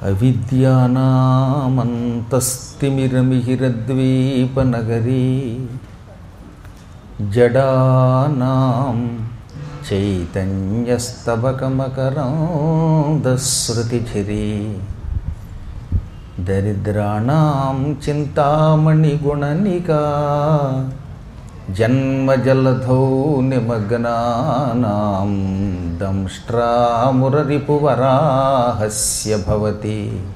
అవిద్యానామంతస్తిమిరమిహిరద్వీపనగరీ జడానాం చైతన్యస్తబకమకరాంధశ్రుతిఝరీ దరిద్రాణం చింతామణిగుణనికా జన్మజలధౌ నిమగ్నానాం దంష్ట్రామురరిపువరాహస్య భవతి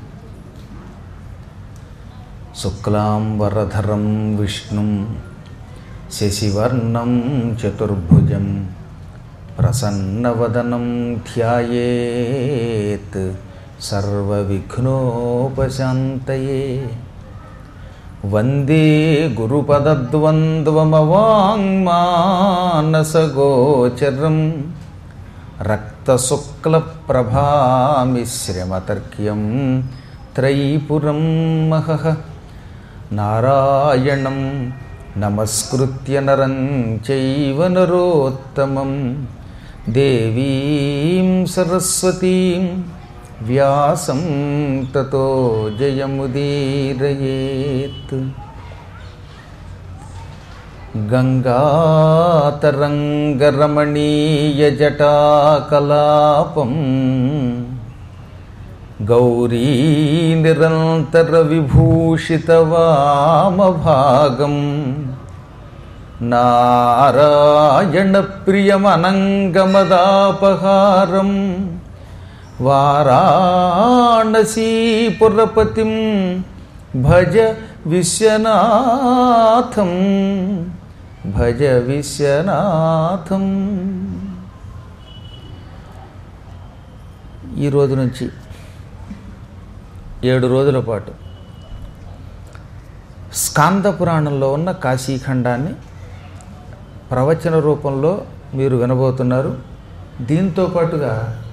శుక్లాంబరధరం విష్ణుం శశివర్ణం చతుర్భుజం ప్రసన్నవదనం ధ్యాయేత్ సర్వవిఘ్నోపశాంతయే వందే గురుపదద్వంద్వమవాङ्మానసగోచరం రక్తశుక్లప్రభామిశ్రమతర్క్యం త్రైపురం మహః నారాయణం నమస్కృత్య నరం చైవ నరోత్తమం దేవీం సరస్వతీం వ్యాసం తతో జయముదీరయేత్ గంగాతరంగరమణీయజటాకలాపం గౌరీ నిరంతరవిభూషితవామభాగం నారాయణప్రియమనంగమదాపహారం వారాణసీపురపతిం భజ విశ్వనాథం భజ విశ్వనాథం ఈ రోజు నుంచి ఏడు రోజుల పాటు స్కాంద పురాణంలో ఉన్న కాశీఖండాన్ని ప్రవచన రూపంలో మీరు వినబోతున్నారు దీంతో పాటుగా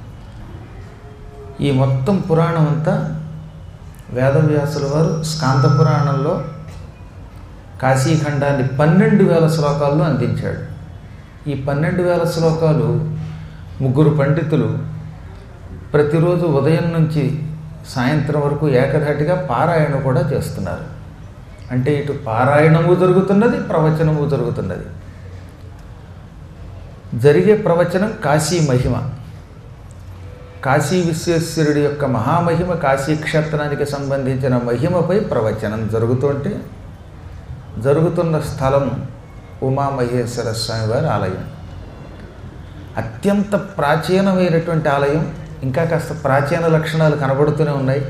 ఈ మొత్తం పురాణం అంతా వేదవ్యాసుల వారు స్కాంద పురాణంలో కాశీఖండాన్ని పన్నెండు వేల శ్లోకాల్లో అందించాడు ఈ పన్నెండు వేల శ్లోకాలు ముగ్గురు పండితులు ప్రతిరోజు ఉదయం నుంచి సాయంత్రం వరకు ఏకధాటిగా పారాయణ కూడా చేస్తున్నారు అంటే ఇటు పారాయణము జరుగుతున్నది ప్రవచనము జరుగుతున్నది జరిగే ప్రవచనం కాశీ మహిమ కాశీ విశ్వేశ్వరుడి యొక్క మహామహిమ కాశీ క్షేత్రానికి సంబంధించిన మహిమపై ప్రవచనం జరుగుతుంటే జరుగుతున్న స్థలం ఉమామహేశ్వర స్వామి వారి ఆలయం అత్యంత ప్రాచీనమైనటువంటి ఆలయం ఇంకా కాస్త ప్రాచీన లక్షణాలు కనబడుతూనే ఉన్నాయి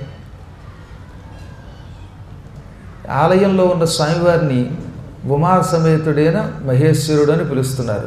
ఆలయంలో ఉన్న స్వామివారిని ఉమా సమేతుడైన మహేశ్వరుడు అని పిలుస్తున్నారు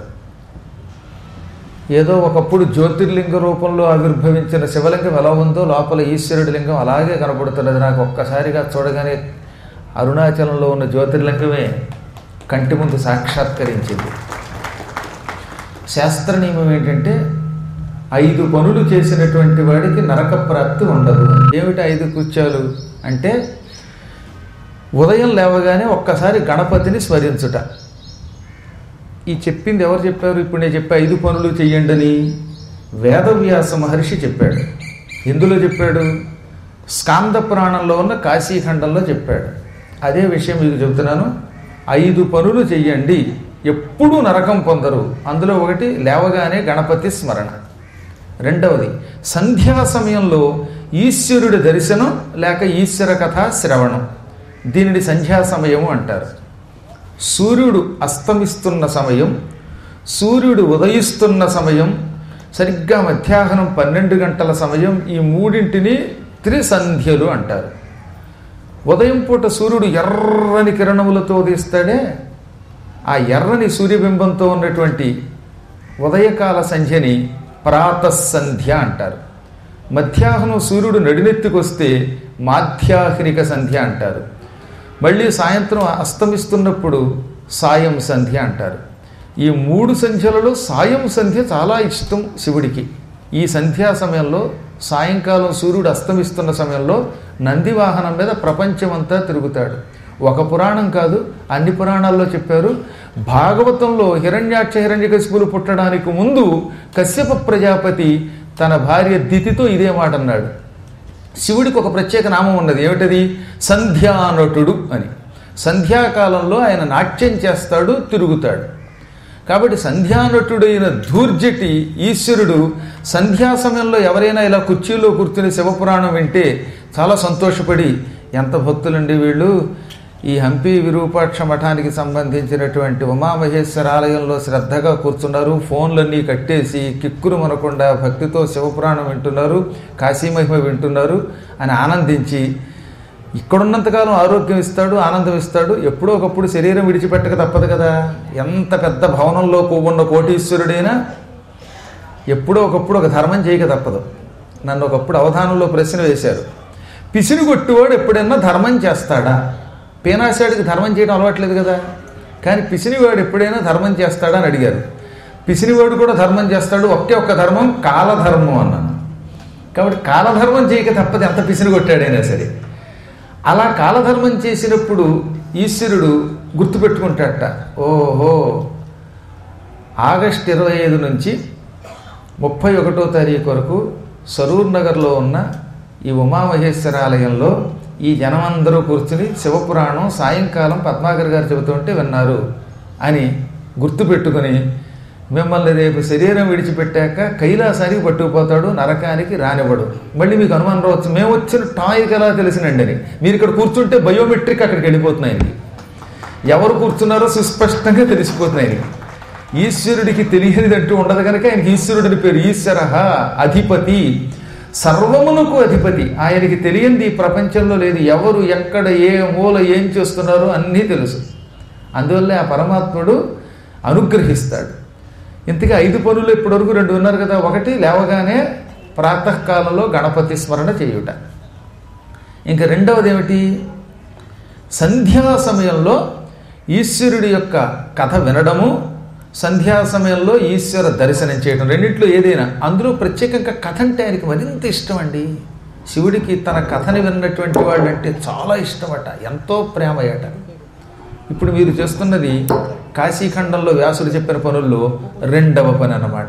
ఏదో ఒకప్పుడు జ్యోతిర్లింగ రూపంలో ఆవిర్భవించిన శివలింగం ఎలా ఉందో లోపల ఈశ్వరుడి లింగం అలాగే కనబడుతున్నది నాకు ఒక్కసారిగా చూడగానే అరుణాచలంలో ఉన్న జ్యోతిర్లింగమే కంటి ముందు సాక్షాత్కరించింది శాస్త్ర నియమం ఏంటంటే ఐదు పనులు చేసినటువంటి వాడికి నరక ప్రాప్తి ఉండదు ఏమిటి ఐదు కృత్యాలు అంటే ఉదయం లేవగానే ఒక్కసారి గణపతిని స్మరించుట ఈ చెప్పింది ఎవరు చెప్పారు ఇప్పుడు నేను చెప్పే ఐదు పనులు చెయ్యండి వేదవ్యాస మహర్షి చెప్పాడు ఎందులో చెప్పాడు స్కాంద పురాణంలో ఉన్న కాశీఖండంలో చెప్పాడు అదే విషయం మీకు చెబుతున్నాను ఐదు పనులు చెయ్యండి ఎప్పుడూ నరకం పొందరు అందులో ఒకటి లేవగానే గణపతి స్మరణ రెండవది సంధ్యా సమయంలో ఈశ్వరుడి దర్శనం లేక ఈశ్వర కథ శ్రవణం దీనిని సంధ్యా సమయము అంటారు సూర్యుడు అస్తమిస్తున్న సమయం సూర్యుడు ఉదయిస్తున్న సమయం సరిగ్గా మధ్యాహ్నం పన్నెండు గంటల సమయం ఈ మూడింటిని త్రిసంధ్యలు అంటారు ఉదయం పూట సూర్యుడు ఎర్రని కిరణములతో తీస్తాడే ఆ ఎర్రని సూర్యబింబంతో ఉన్నటువంటి ఉదయకాల సంధ్యని ప్రాతసంధ్య అంటారు మధ్యాహ్నం సూర్యుడు నడినెత్తికొస్తే మాధ్యాహ్నిక సంధ్య అంటారు మళ్ళీ సాయంత్రం అస్తమిస్తున్నప్పుడు సాయం సంధ్య అంటారు ఈ మూడు సంధ్యలలో సాయం సంధ్య చాలా ఇష్టం శివుడికి ఈ సంధ్యా సమయంలో సాయంకాలం సూర్యుడు అస్తమిస్తున్న సమయంలో నంది వాహనం మీద ప్రపంచమంతా తిరుగుతాడు ఒక పురాణం కాదు అన్ని పురాణాల్లో చెప్పారు భాగవతంలో హిరణ్యాక్ష హిరణ్యకశిపులు పుట్టడానికి ముందు కశ్యప ప్రజాపతి తన భార్య దితితో ఇదే మాట అన్నాడు శివుడికి ఒక ప్రత్యేక నామం ఉన్నది ఏమిటది సంధ్యానటుడు అని సంధ్యాకాలంలో ఆయన నాట్యం చేస్తాడు తిరుగుతాడు కాబట్టి సంధ్యానటుడైన ధూర్జటి ఈశ్వరుడు సంధ్యా సమయంలో ఎవరైనా ఇలా కుర్చీలో కూర్చుని శివపురాణం వింటే చాలా సంతోషపడి ఎంత భక్తులండి వీళ్ళు ఈ హంపి విరూపాక్ష మఠానికి సంబంధించినటువంటి ఉమామహేశ్వర ఆలయంలో శ్రద్ధగా కూర్చున్నారు ఫోన్లన్నీ కట్టేసి కిక్కురు మనకుండా భక్తితో శివపురాణం వింటున్నారు కాశీమహిమ వింటున్నారు అని ఆనందించి ఇక్కడున్నంతకాలం ఆరోగ్యం ఇస్తాడు ఆనందం ఇస్తాడు ఎప్పుడో ఒకప్పుడు శరీరం విడిచిపెట్టక తప్పదు కదా ఎంత పెద్ద భవనంలో కొవ్వున్న కోటీశ్వరుడైనా ఎప్పుడో ఒకప్పుడు ఒక ధర్మం చేయక తప్పదు నన్ను ఒకప్పుడు అవధానంలో ప్రశ్న వేశారు పిసిని కొట్టువాడు ఎప్పుడైనా ధర్మం చేస్తాడా పీనాశాడికి ధర్మం చేయడం అలవాట్లేదు కదా కానీ పిసినివాడు ఎప్పుడైనా ధర్మం చేస్తాడా అని అడిగారు పిసినివాడు కూడా ధర్మం చేస్తాడు ఒకే ఒక్క ధర్మం కాలధర్మం అన్నాను కాబట్టి కాలధర్మం చేయక తప్పదు ఎంత పిసిని కొట్టాడైనా సరే అలా కాలధర్మం చేసినప్పుడు ఈశ్వరుడు గుర్తుపెట్టుకుంటాడట ఓహో ఆగస్ట్ ఇరవై ఐదు నుంచి ముప్పై ఒకటో తారీఖు వరకు సరూర్ నగర్లో ఉన్న ఈ ఉమామహేశ్వర ఆలయంలో ఈ జనమందరూ కూర్చుని శివపురాణం సాయంకాలం పద్మాకర్ గారు చెబుతుంటే విన్నారు అని గుర్తుపెట్టుకుని మిమ్మల్ని రేపు శరీరం విడిచిపెట్టాక కైలాసానికి పట్టుకుపోతాడు నరకానికి రానివ్వడు మళ్ళీ మీకు అనుమానం రావచ్చు మేము వచ్చిన టాయ్కి ఎలా తెలిసినండి అని మీరు ఇక్కడ కూర్చుంటే బయోమెట్రిక్ అక్కడికి వెళ్ళిపోతున్నాయి ఎవరు కూర్చున్నారో సుస్పష్టంగా తెలిసిపోతున్నాయి ఈశ్వరుడికి తెలియనిదంటూ ఉండదు కనుక ఆయనకి ఈశ్వరుడిని పేరు ఈశ్వర అధిపతి సర్వమునకు అధిపతి ఆయనకి తెలియంది ఈ ప్రపంచంలో లేదు ఎవరు ఎక్కడ ఏ మూల ఏం చేస్తున్నారో అన్నీ తెలుసు అందువల్లే ఆ పరమాత్ముడు అనుగ్రహిస్తాడు ఇంతకీ ఐదు పనులు ఇప్పటివరకు రెండు ఉన్నారు కదా ఒకటి లేవగానే ప్రాతకాలంలో గణపతి స్మరణ చేయుట ఇంకా రెండవది ఏమిటి సంధ్యా సమయంలో ఈశ్వరుడి యొక్క కథ వినడము సంధ్యా సమయంలో ఈశ్వర దర్శనం చేయడం రెండింటిలో ఏదైనా అందులో ప్రత్యేకంగా కథ అంటే ఆయనకి మరింత ఇష్టం అండి శివుడికి తన కథని విన్నటువంటి వాళ్ళు అంటే చాలా ఇష్టమట ఎంతో ప్రేమయట ఇప్పుడు మీరు చేస్తున్నది కాశీఖండంలో వ్యాసుడు చెప్పిన పనుల్లో రెండవ పని అన్నమాట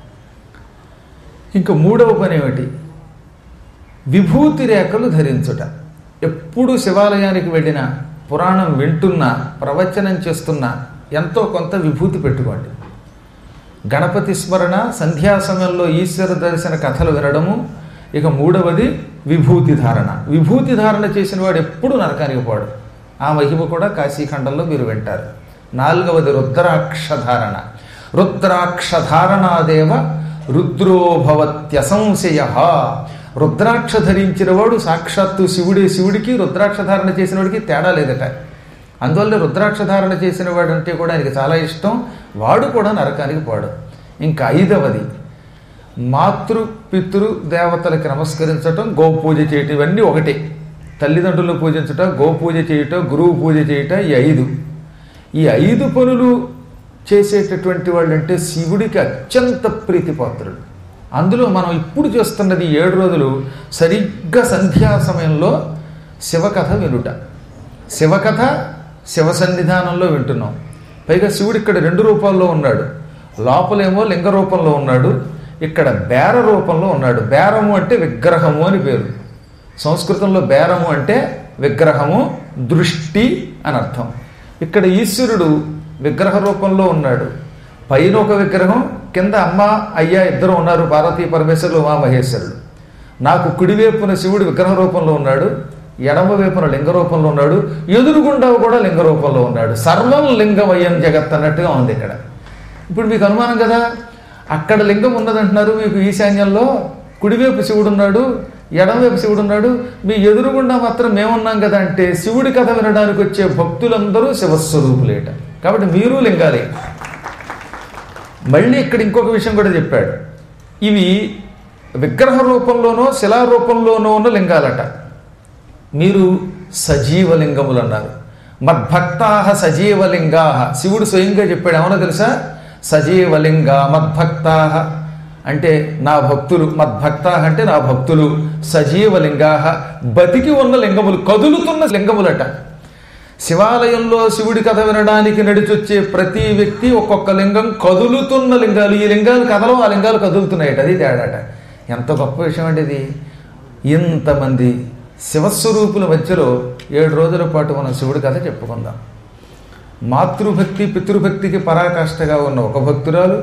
ఇంకా మూడవ పని ఏమిటి విభూతి రేఖలు ధరించుట ఎప్పుడు శివాలయానికి వెళ్ళినా పురాణం వింటున్నా ప్రవచనం చేస్తున్నా ఎంతో కొంత విభూతి పెట్టుకోండి గణపతి స్మరణ సంధ్యా సమయంలో ఈశ్వర దర్శన కథలు వినడము ఇక మూడవది విభూతి ధారణ విభూతి ధారణ చేసిన వాడు ఎప్పుడు నరకానికి పోడు ఆ మహిమ కూడా కాశీఖండంలో మీరు వింటారు నాలుగవది రుద్రాక్ష ధారణ రుద్రాక్ష ధారణాదేవ రుద్రోభవత్యసంశయ రుద్రాక్ష ధరించిన వాడు సాక్షాత్తు శివుడే శివుడికి రుద్రాక్ష ధారణ చేసిన వాడికి తేడా లేదట అందువల్ల రుద్రాక్ష ధారణ చేసిన వాడు అంటే కూడా ఆయనకి చాలా ఇష్టం వాడు కూడా నరకానికి పోడు ఇంకా ఐదవది మాతృ పితృ దేవతలకి నమస్కరించటం గోపూజ చేయటం ఇవన్నీ ఒకటే తల్లిదండ్రులు పూజించటం గోపూజ చేయటం గురువు పూజ చేయటం ఈ ఐదు ఈ ఐదు పనులు చేసేటటువంటి వాళ్ళు అంటే శివుడికి అత్యంత ప్రీతిపాత్రుడు అందులో మనం ఇప్పుడు చేస్తున్నది ఏడు రోజులు సరిగ్గా సంధ్యా సమయంలో శివకథ వినుట శివకథ శివ సన్నిధానంలో వింటున్నాం పైగా శివుడు ఇక్కడ రెండు రూపాల్లో ఉన్నాడు లోపలేమో లింగ రూపంలో ఉన్నాడు ఇక్కడ బేర రూపంలో ఉన్నాడు బేరము అంటే విగ్రహము అని పేరు సంస్కృతంలో బేరము అంటే విగ్రహము దృష్టి అని అర్థం ఇక్కడ ఈశ్వరుడు విగ్రహ రూపంలో ఉన్నాడు పైన ఒక విగ్రహం కింద అమ్మ అయ్య ఇద్దరు ఉన్నారు పార్వతీ పరమేశ్వరులు ఉమామహేశ్వరుడు నాకు కుడివైపున శివుడు విగ్రహ రూపంలో ఉన్నాడు ఎడమ వైపున లింగ రూపంలో ఉన్నాడు ఎదురుగుండా కూడా లింగ రూపంలో ఉన్నాడు సర్వం లింగమయం జగత్ అన్నట్టుగా ఉంది ఇక్కడ ఇప్పుడు మీకు అనుమానం కదా అక్కడ లింగం ఉన్నదంటున్నారు మీకు ఈశాన్యంలో కుడివైపు శివుడు ఉన్నాడు ఎడమవైపు శివుడు ఉన్నాడు మీ ఎదురుగుండా మాత్రం మేమున్నాం కదా అంటే శివుడి కథ వినడానికి వచ్చే భక్తులందరూ శివస్వరూపులేట కాబట్టి మీరు లింగాలే మళ్ళీ ఇక్కడ ఇంకొక విషయం కూడా చెప్పాడు ఇవి విగ్రహ రూపంలోనో శిలా రూపంలోనో ఉన్న లింగాలట మీరు సజీవలింగములు అన్నారు మద్భక్తా సజీవలింగా శివుడు స్వయంగా చెప్పాడు ఏమన్నా తెలుసా సజీవలింగ మద్భక్తా అంటే నా భక్తులు మద్భక్త అంటే నా భక్తులు సజీవలింగా బతికి ఉన్న లింగములు కదులుతున్న లింగములట శివాలయంలో శివుడి కథ వినడానికి నడిచొచ్చే ప్రతి వ్యక్తి ఒక్కొక్క లింగం కదులుతున్న లింగాలు ఈ లింగాలు కథలో ఆ లింగాలు కదులుతున్నాయట అది తేడాట ఎంత గొప్ప విషయం అండి ఇది ఇంతమంది శివస్వరూపుల మధ్యలో ఏడు రోజుల పాటు మనం శివుడి కథ చెప్పుకుందాం మాతృభక్తి పితృభక్తికి పరాకాష్ఠగా ఉన్న ఒక భక్తురాలు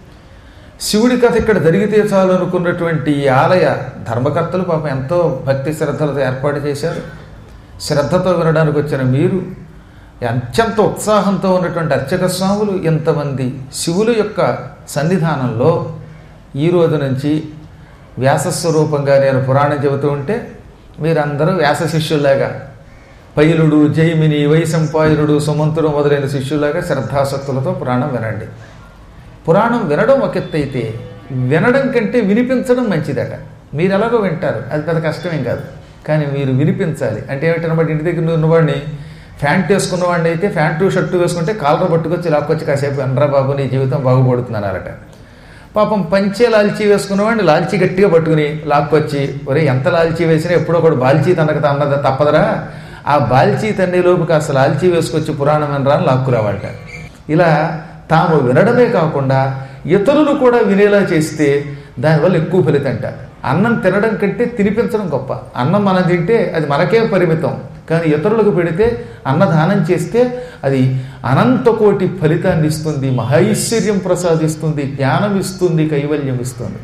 శివుడి కథ ఇక్కడ జరిగితే చాలు అనుకున్నటువంటి ఈ ఆలయ ధర్మకర్తలు పాపం ఎంతో భక్తి శ్రద్ధలతో ఏర్పాటు చేశారు శ్రద్ధతో వినడానికి వచ్చిన మీరు అత్యంత ఉత్సాహంతో ఉన్నటువంటి అర్చక స్వాములు ఇంతమంది శివుల యొక్క సన్నిధానంలో ఈ రోజు నుంచి వ్యాసస్వరూపంగా నేను పురాణం చెబుతూ ఉంటే మీరందరూ వ్యాస శిష్యుల్లాగా పైలుడు జైమిని వైశంపాయనుడు సుమంతుడు మొదలైన శిష్యులాగా శ్రద్ధాసక్తులతో పురాణం వినండి పురాణం వినడం ఒక ఎత్తు అయితే వినడం కంటే వినిపించడం మంచిదట మీరు ఎలాగో వింటారు అది పెద్ద కష్టమేం కాదు కానీ మీరు వినిపించాలి అంటే ఏమిటనమాట ఇంటి దగ్గర ఉన్నవాడిని ఫ్యాంట్ వేసుకున్నవాడిని అయితే ఫ్యాంటు షర్టు వేసుకుంటే కాలర పట్టుకొచ్చి లాక్కొచ్చి కాసేపు ఎనరా బాబు నీ జీవితం బాగుపడుతున్నారట పాపం పంచే లాల్చీ వేసుకున్నవాడిని లాల్చీ గట్టిగా పట్టుకుని లాక్కొచ్చి ఒరే ఎంత లాల్చీ వేసినా ఎప్పుడో ఒకటి బాల్చీ తనకు అన్నది తప్పదరా ఆ బాల్చీ తన్నేలోపు కాస్త లాల్చీ వేసుకొచ్చి పురాణం వినరా అని లాక్కురావాలట ఇలా తాము వినడమే కాకుండా ఇతరులు కూడా వినేలా చేస్తే దానివల్ల ఎక్కువ ఫలితంట అన్నం తినడం కంటే తినిపించడం గొప్ప అన్నం మనం తింటే అది మనకే పరిమితం కానీ ఇతరులకు పెడితే అన్నదానం చేస్తే అది అనంత కోటి ఫలితాన్ని ఇస్తుంది మహైశ్వర్యం ప్రసాదిస్తుంది జ్ఞానం ఇస్తుంది కైవల్యం ఇస్తుంది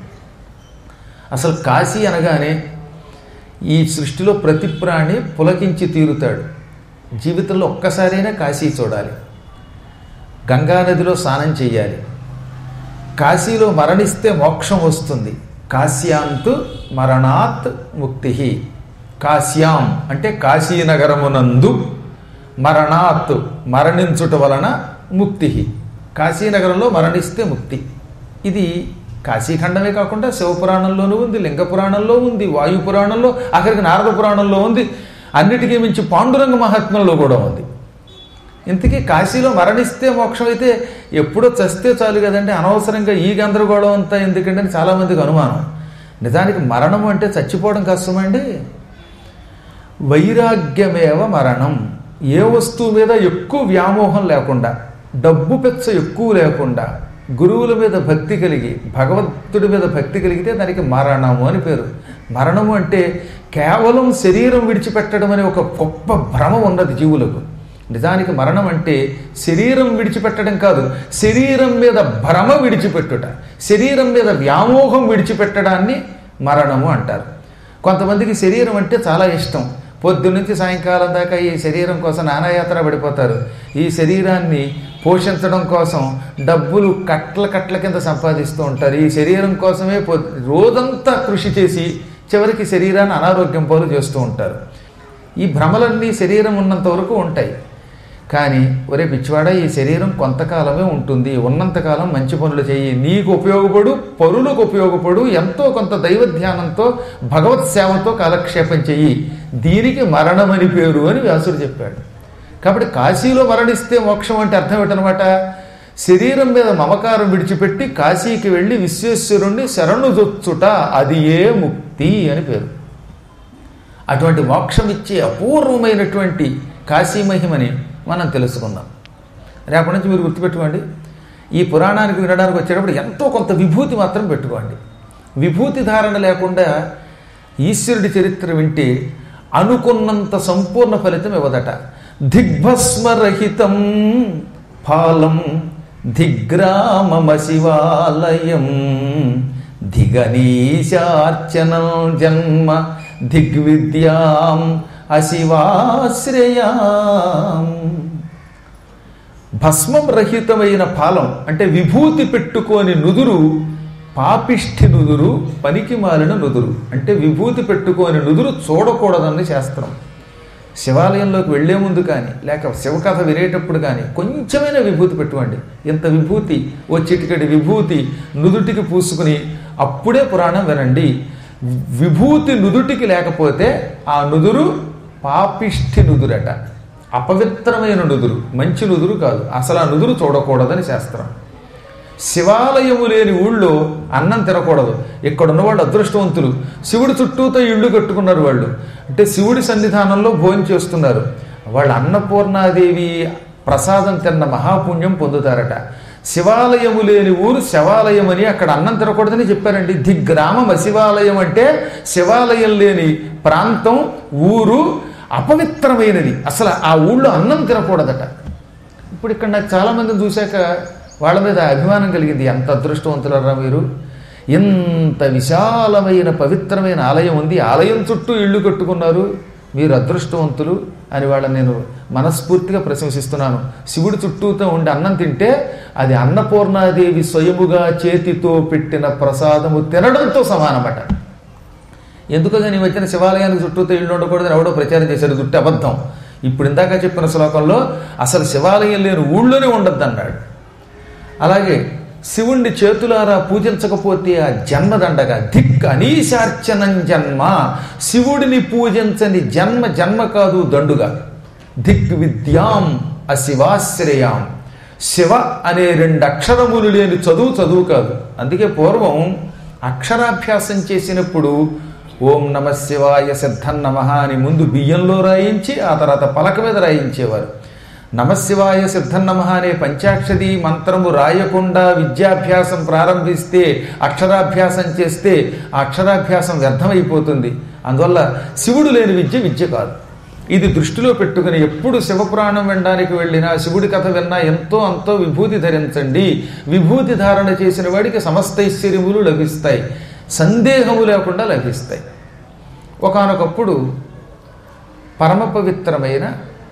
అసలు కాశీ అనగానే ఈ సృష్టిలో ప్రతి ప్రాణి పులకించి తీరుతాడు జీవితంలో ఒక్కసారైనా కాశీ చూడాలి గంగానదిలో స్నానం చేయాలి కాశీలో మరణిస్తే మోక్షం వస్తుంది కాశ్యాంతు మరణాత్ ముక్తి కాశ్యాం అంటే కాశీనగరమునందు మరణాత్ మరణించుట వలన ముక్తి కాశీనగరంలో మరణిస్తే ముక్తి ఇది కాశీఖండమే కాకుండా శివపురాణంలోనూ ఉంది లింగ పురాణంలో ఉంది వాయు పురాణంలో అక్కడికి నారద పురాణంలో ఉంది అన్నిటికీ మించి పాండురంగ మహాత్మ్యంలో కూడా ఉంది ఇంతకీ కాశీలో మరణిస్తే మోక్షం అయితే ఎప్పుడో చస్తే చాలు కదండి అనవసరంగా ఈ గందరగోళం అంతా ఎందుకంటే అని చాలామందికి అనుమానం నిజానికి మరణం అంటే చచ్చిపోవడం కష్టమండి వైరాగ్యమేవ మరణం ఏ వస్తువు మీద ఎక్కువ వ్యామోహం లేకుండా డబ్బు పెచ్చ ఎక్కువ లేకుండా గురువుల మీద భక్తి కలిగి భగవంతుడి మీద భక్తి కలిగితే దానికి మరణము అని పేరు మరణము అంటే కేవలం శరీరం విడిచిపెట్టడం అనే ఒక గొప్ప భ్రమ ఉన్నది జీవులకు నిజానికి మరణం అంటే శరీరం విడిచిపెట్టడం కాదు శరీరం మీద భ్రమ విడిచిపెట్టుట శరీరం మీద వ్యామోహం విడిచిపెట్టడాన్ని మరణము అంటారు కొంతమందికి శరీరం అంటే చాలా ఇష్టం పొద్దున్నుంచి సాయంకాలం దాకా ఈ శరీరం కోసం నానాయాత్ర పడిపోతారు ఈ శరీరాన్ని పోషించడం కోసం డబ్బులు కట్ల కట్ల కింద సంపాదిస్తూ ఉంటారు ఈ శరీరం కోసమే పొ రోజంతా కృషి చేసి చివరికి శరీరాన్ని అనారోగ్యం పాలు చేస్తూ ఉంటారు ఈ భ్రమలన్నీ శరీరం ఉన్నంత వరకు ఉంటాయి కానీ ఒరే పిచ్చివాడ ఈ శరీరం కొంతకాలమే ఉంటుంది ఉన్నంతకాలం మంచి పనులు చేయి నీకు ఉపయోగపడు పరులకు ఉపయోగపడు ఎంతో కొంత దైవ ధ్యానంతో భగవత్ సేవతో కాలక్షేపం చెయ్యి దీనికి మరణమని పేరు అని వ్యాసుడు చెప్పాడు కాబట్టి కాశీలో మరణిస్తే మోక్షం అంటే అర్థం ఏంటనమాట శరీరం మీద మమకారం విడిచిపెట్టి కాశీకి వెళ్ళి విశ్వేశ్వరుణ్ణి శరణు జొచ్చుట అది ఏ ముక్తి అని పేరు అటువంటి మోక్షం ఇచ్చే అపూర్వమైనటువంటి కాశీ మహిమని మనం తెలుసుకుందాం రేపటి నుంచి మీరు గుర్తుపెట్టుకోండి ఈ పురాణానికి వినడానికి వచ్చేటప్పుడు ఎంతో కొంత విభూతి మాత్రం పెట్టుకోండి విభూతి ధారణ లేకుండా ఈశ్వరుడి చరిత్ర వింటే అనుకున్నంత సంపూర్ణ ఫలితం ఇవ్వదట దిగ్భస్మరహితం ఫాలం దిగ్రామమ శివాలయం దిగనీశార్చనం జన్మ దిగ్విద్యాం అశివాశ్రయాం భస్మం రహితమైన ఫాలం అంటే విభూతి పెట్టుకోని నుదురు పాపిష్ఠి నుదురు పనికి మాలిన నుదురు అంటే విభూతి పెట్టుకోని నుదురు చూడకూడదని శాస్త్రం శివాలయంలోకి వెళ్లే ముందు కానీ లేక శివకథ వినేటప్పుడు కానీ కొంచెమైనా విభూతి పెట్టుకోండి ఇంత విభూతి ఓ చిటికడి విభూతి నుదుటికి పూసుకుని అప్పుడే పురాణం వినండి విభూతి నుదుటికి లేకపోతే ఆ నుదురు పాపిష్ఠి నుదురట అపవిత్రమైన నుదురు మంచి నుదురు కాదు అసలు ఆ నుదురు చూడకూడదని శాస్త్రం శివాలయము లేని ఊళ్ళో అన్నం తినకూడదు ఇక్కడ ఉన్న వాళ్ళు అదృష్టవంతులు శివుడి చుట్టూతో ఇళ్ళు కట్టుకున్నారు వాళ్ళు అంటే శివుడి సన్నిధానంలో భోజనం చేస్తున్నారు వాళ్ళు అన్నపూర్ణాదేవి ప్రసాదం తిన్న మహాపుణ్యం పొందుతారట శివాలయము లేని ఊరు శివాలయం అని అక్కడ అన్నం తినకూడదని చెప్పారండి దిగ్గ్రామం అశివాలయం అంటే శివాలయం లేని ప్రాంతం ఊరు అపవిత్రమైనది అసలు ఆ ఊళ్ళో అన్నం తినకూడదట ఇప్పుడు ఇక్కడ నాకు చాలామందిని చూశాక వాళ్ళ మీద అభిమానం కలిగింది ఎంత అదృష్టవంతులరా మీరు ఎంత విశాలమైన పవిత్రమైన ఆలయం ఉంది ఆలయం చుట్టూ ఇళ్ళు కట్టుకున్నారు మీరు అదృష్టవంతులు అని వాళ్ళని నేను మనస్ఫూర్తిగా ప్రశంసిస్తున్నాను శివుడి చుట్టూతో ఉండి అన్నం తింటే అది అన్నపూర్ణాదేవి స్వయముగా చేతితో పెట్టిన ప్రసాదము తినడంతో సమానమట ఎందుకగా నీ వచ్చిన శివాలయానికి చుట్టూతో ఇల్లు ఉండకూడదని ఎవడో ప్రచారం చేశారు దుట్టి అబద్ధం ఇప్పుడు ఇందాక చెప్పిన శ్లోకంలో అసలు శివాలయం లేని ఊళ్ళోనే ఉండద్దు అన్నాడు అలాగే శివుణ్ణి చేతులారా పూజించకపోతే ఆ జన్మదండగా ధిక్ అనీశార్చనం జన్మ శివుడిని పూజించని జన్మ జన్మ కాదు దండుగా ధిక్ విద్యాం అశివాశ్రయాం శివ అనే రెండు అక్షరములు లేని చదువు చదువు కాదు అందుకే పూర్వం అక్షరాభ్యాసం చేసినప్పుడు ఓం నమ శివాయ సిద్ధం అని ముందు బియ్యంలో రాయించి ఆ తర్వాత పలక మీద రాయించేవారు నమశివాయ సిద్ధం నమ అనే పంచాక్షరి మంత్రము రాయకుండా విద్యాభ్యాసం ప్రారంభిస్తే అక్షరాభ్యాసం చేస్తే ఆ అక్షరాభ్యాసం వ్యర్థమైపోతుంది అందువల్ల శివుడు లేని విద్య విద్య కాదు ఇది దృష్టిలో పెట్టుకుని ఎప్పుడు శివపురాణం వినడానికి వెళ్ళినా శివుడి కథ విన్నా ఎంతో అంతో విభూతి ధరించండి విభూతి ధారణ చేసిన వాడికి సమస్తైశ్వర్యములు లభిస్తాయి సందేహము లేకుండా లభిస్తాయి ఒకానొకప్పుడు పరమ పవిత్రమైన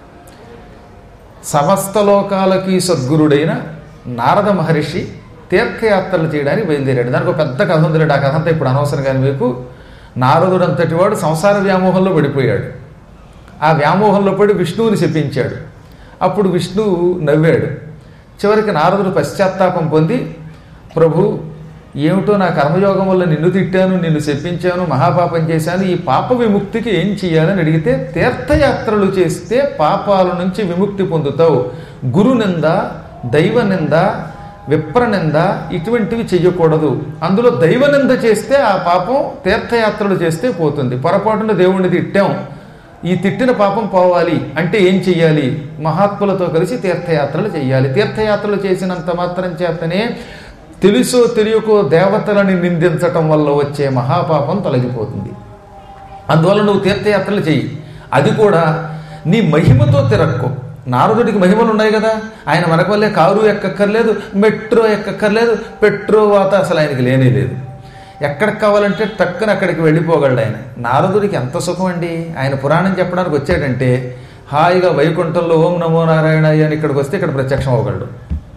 సమస్త లోకాలకి సద్గురుడైన నారద మహర్షి తీర్థయాత్రలు చేయడానికి బయలుదేరాడు దానికి ఒక పెద్ద కథ ఉంది ఆ కథ అంతా ఇప్పుడు అనవసరం కానీ మీకు నారదుడు అంతటి వాడు సంసార వ్యామోహంలో పడిపోయాడు ఆ వ్యామోహంలో పడి విష్ణువుని శపించాడు అప్పుడు విష్ణువు నవ్వాడు చివరికి నారదుడు పశ్చాత్తాపం పొంది ప్రభు ఏమిటో నా కర్మయోగం వల్ల నిన్ను తిట్టాను నిన్ను శపించాను మహాపాపం చేశాను ఈ పాప విముక్తికి ఏం చేయాలని అడిగితే తీర్థయాత్రలు చేస్తే పాపాల నుంచి విముక్తి పొందుతావు గురు నింద దైవ నింద విప్రనింద ఇటువంటివి చెయ్యకూడదు అందులో దైవ నింద చేస్తే ఆ పాపం తీర్థయాత్రలు చేస్తే పోతుంది పొరపాటున దేవుణ్ణి తిట్టాం ఈ తిట్టిన పాపం పోవాలి అంటే ఏం చెయ్యాలి మహాత్ములతో కలిసి తీర్థయాత్రలు చేయాలి తీర్థయాత్రలు చేసినంత మాత్రం చేతనే తెలుసో తెలియకో దేవతలని నిందించటం వల్ల వచ్చే మహాపాపం తొలగిపోతుంది అందువల్ల నువ్వు తీర్థయాత్రలు చెయ్యి అది కూడా నీ మహిమతో తిరక్కు నారదుడికి మహిమలు ఉన్నాయి కదా ఆయన మనకు వల్లే కారు ఎక్కక్కర్లేదు మెట్రో ఎక్కక్కర్లేదు పెట్రో వాత అసలు ఆయనకి లేనే లేదు ఎక్కడికి కావాలంటే టక్కున అక్కడికి వెళ్ళిపోగలడు ఆయన నారదుడికి ఎంత సుఖం అండి ఆయన పురాణం చెప్పడానికి వచ్చాడంటే హాయిగా వైకుంఠంలో ఓం నమో నారాయణ అని ఇక్కడికి వస్తే ఇక్కడ ప్రత్యక్షం అవ్వగలడు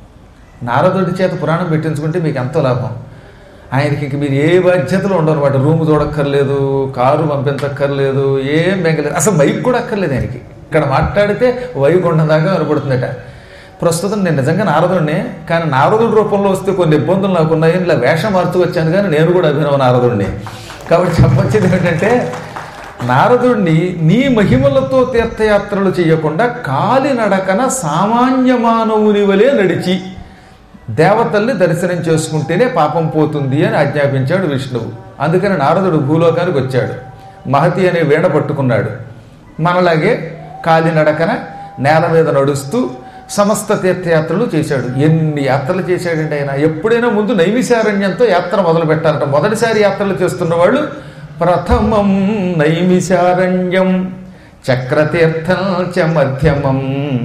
నారదుడి చేత పురాణం పెట్టించుకుంటే మీకు ఎంతో లాభం ఆయనకి ఇంక మీరు ఏ బాధ్యతలు ఉండవు అనమాట రూమ్ చూడక్కర్లేదు కారు పంపించక్కర్లేదు ఏం బెంగలేదు అసలు మైక్ కూడా అక్కర్లేదు ఆయనకి ఇక్కడ మాట్లాడితే వైకుంఠం దాకా కనపడుతుందట ప్రస్తుతం నేను నిజంగా నారదుడినే కానీ నారదుడి రూపంలో వస్తే కొన్ని ఇబ్బందులు నాకు ఉన్నాయి ఇలా వేషం మార్చు వచ్చాను కానీ నేను కూడా అభినవ నారదుడిని కాబట్టి చెప్పొచ్చేది ఏంటంటే నారదుడిని నీ మహిమలతో తీర్థయాత్రలు చేయకుండా కాలినడకన సామాన్య మానవుని వలె నడిచి దేవతల్ని దర్శనం చేసుకుంటేనే పాపం పోతుంది అని ఆజ్ఞాపించాడు విష్ణువు అందుకని నారదుడు భూలోకానికి వచ్చాడు మహతి అనే వీణ పట్టుకున్నాడు మనలాగే కాలినడకన నేల మీద నడుస్తూ సమస్త తీర్థయాత్రలు చేశాడు ఎన్ని యాత్రలు చేశాడండి ఆయన ఎప్పుడైనా ముందు నైమిశారణ్యంతో యాత్ర మొదలు పెట్టారట మొదటిసారి యాత్రలు చేస్తున్న వాళ్ళు ప్రథమం నైమిశారణ్యం చక్రతీర్థం చ మధ్యమం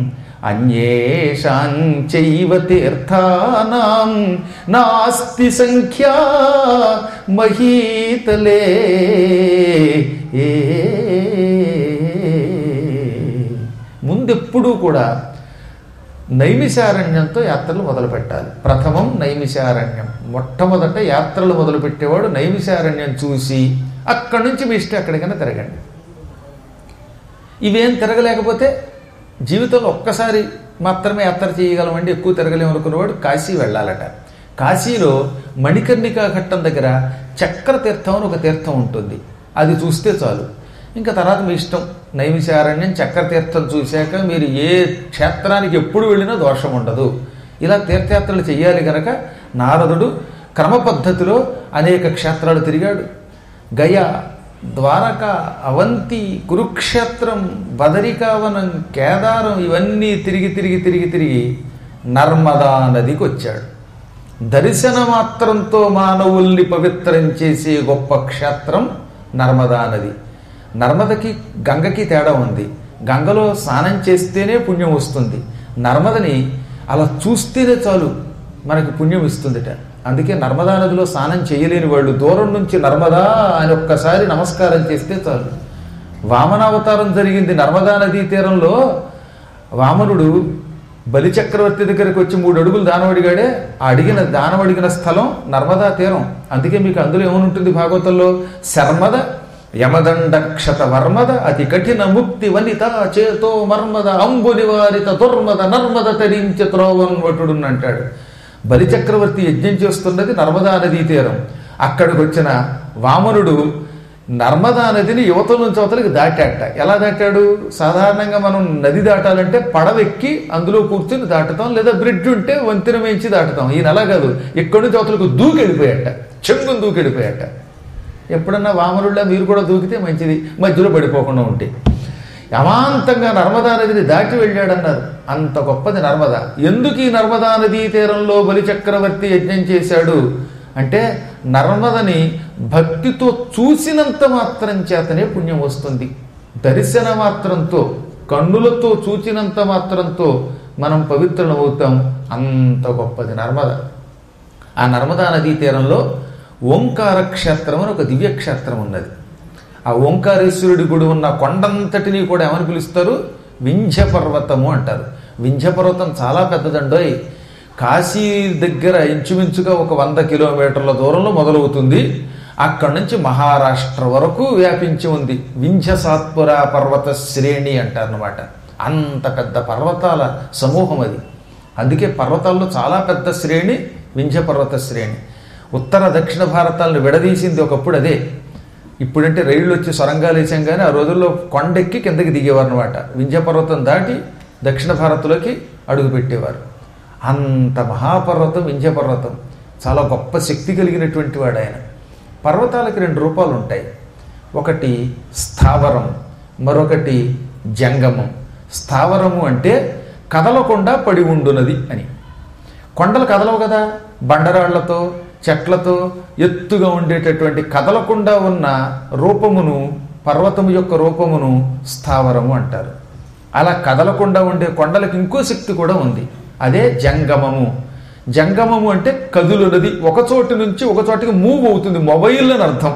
అన్యేషాంచైవ తీర్థానాం నాస్తి సంఖ్యా మహీతలే ఏ ముందెప్పుడూ కూడా నైమిశారణ్యంతో యాత్రలు మొదలు పెట్టాలి ప్రథమం నైమిశారణ్యం మొట్టమొదట యాత్రలు మొదలు పెట్టేవాడు నైమిశారణ్యం చూసి అక్కడి నుంచి మీ ఇష్టం ఎక్కడికైనా తిరగండి ఇవేం తిరగలేకపోతే జీవితంలో ఒక్కసారి మాత్రమే యాత్ర చేయగలమండి ఎక్కువ తిరగలేము అనుకున్నవాడు కాశీ వెళ్ళాలట కాశీలో మణికర్ణికా ఘట్టం దగ్గర చక్ర తీర్థం అని ఒక తీర్థం ఉంటుంది అది చూస్తే చాలు ఇంకా తర్వాత మీ ఇష్టం నైమిశారణ్యం చక్రతీర్థం చూశాక మీరు ఏ క్షేత్రానికి ఎప్పుడు వెళ్ళినా దోషం ఉండదు ఇలా తీర్థయాత్రలు చెయ్యాలి గనక నారదుడు క్రమ పద్ధతిలో అనేక క్షేత్రాలు తిరిగాడు గయ ద్వారక అవంతి కురుక్షేత్రం బదరికావనం కేదారం ఇవన్నీ తిరిగి తిరిగి తిరిగి తిరిగి నర్మదా నదికి వచ్చాడు దర్శన మాత్రంతో మానవుల్ని పవిత్రం చేసే గొప్ప క్షేత్రం నర్మదా నది నర్మదకి గంగకి తేడా ఉంది గంగలో స్నానం చేస్తేనే పుణ్యం వస్తుంది నర్మదని అలా చూస్తేనే చాలు మనకి పుణ్యం ఇస్తుందిట అందుకే నర్మదా నదిలో స్నానం చేయలేని వాళ్ళు దూరం నుంచి నర్మదా అని ఒక్కసారి నమస్కారం చేస్తే చాలు వామనావతారం జరిగింది నర్మదా నదీ తీరంలో వామనుడు బలిచక్రవర్తి దగ్గరికి వచ్చి మూడు అడుగులు దానం అడిగాడే ఆ అడిగిన దానం అడిగిన స్థలం నర్మదా తీరం అందుకే మీకు అందులో ఏమనుంటుంది భాగవతంలో శర్మద యమదండ క్షత వర్మద అతి కఠిన ముక్తి వనిత చేతో మర్మద అంబు నివారిత దుర్మద నర్మద తరించ త్రోవన్ వటుడు అంటాడు బలిచక్రవర్తి యజ్ఞం చేస్తున్నది నర్మదా నదీ తీరం అక్కడికి వచ్చిన వామనుడు నర్మదా నదిని యువతల నుంచి అవతలకి దాటాట ఎలా దాటాడు సాధారణంగా మనం నది దాటాలంటే పడవెక్కి అందులో కూర్చుని దాటుతాం లేదా బ్రిడ్జ్ ఉంటే వంతెన వేయించి దాటుతాం ఈయన అలా కాదు ఇక్కడి నుంచి అవతలకు దూకెళ్ళిపోయాట చెంగుని దూకెళ్ళిపోయాట ఎప్పుడన్నా వామనుడిలా మీరు కూడా దూకితే మంచిది మధ్యలో పడిపోకుండా ఉంటే అమాంతంగా నర్మదా నదిని దాటి వెళ్ళాడన్నారు అంత గొప్పది నర్మద ఎందుకు ఈ నర్మదా నదీ తీరంలో బలిచక్రవర్తి యజ్ఞం చేశాడు అంటే నర్మదని భక్తితో చూసినంత మాత్రం చేతనే పుణ్యం వస్తుంది దర్శన మాత్రంతో కన్నులతో చూచినంత మాత్రంతో మనం పవిత్రులమవుతాం అంత గొప్పది నర్మద ఆ నర్మదా నదీ తీరంలో ఓంకార క్షేత్రం అని ఒక దివ్య క్షేత్రం ఉన్నది ఆ ఓంకారేశ్వరుడి గుడి ఉన్న కొండంతటిని కూడా ఏమని పిలుస్తారు వింధ్య పర్వతము అంటారు వింధ్య పర్వతం చాలా పెద్దదండోయ్ కాశీ దగ్గర ఇంచుమించుగా ఒక వంద కిలోమీటర్ల దూరంలో మొదలవుతుంది అక్కడి నుంచి మహారాష్ట్ర వరకు వ్యాపించి ఉంది వింధ్య సాత్పుర పర్వత శ్రేణి అంటారనమాట అంత పెద్ద పర్వతాల సమూహం అది అందుకే పర్వతాల్లో చాలా పెద్ద శ్రేణి వింధ్య పర్వత శ్రేణి ఉత్తర దక్షిణ భారతాలను విడదీసింది ఒకప్పుడు అదే ఇప్పుడంటే రైళ్ళు వచ్చి సొరంగాలు వేసాం కానీ ఆ రోజుల్లో కొండెక్కి కిందకి దిగేవారు అనమాట వింధ్య పర్వతం దాటి దక్షిణ భారత్లోకి అడుగు పెట్టేవారు అంత మహాపర్వతం వింధ్య పర్వతం చాలా గొప్ప శక్తి కలిగినటువంటి వాడు ఆయన పర్వతాలకి రెండు రూపాలు ఉంటాయి ఒకటి స్థావరం మరొకటి జంగమం స్థావరము అంటే కదలకుండా పడి ఉండునది అని కొండలు కదలవు కదా బండరాళ్లతో చెట్లతో ఎత్తుగా ఉండేటటువంటి కదలకుండా ఉన్న రూపమును పర్వతము యొక్క రూపమును స్థావరము అంటారు అలా కదలకుండా ఉండే కొండలకు ఇంకో శక్తి కూడా ఉంది అదే జంగమము జంగమము అంటే కదులున్నది ఒక చోటు నుంచి ఒక చోటికి మూవ్ అవుతుంది మొబైల్ అని అర్థం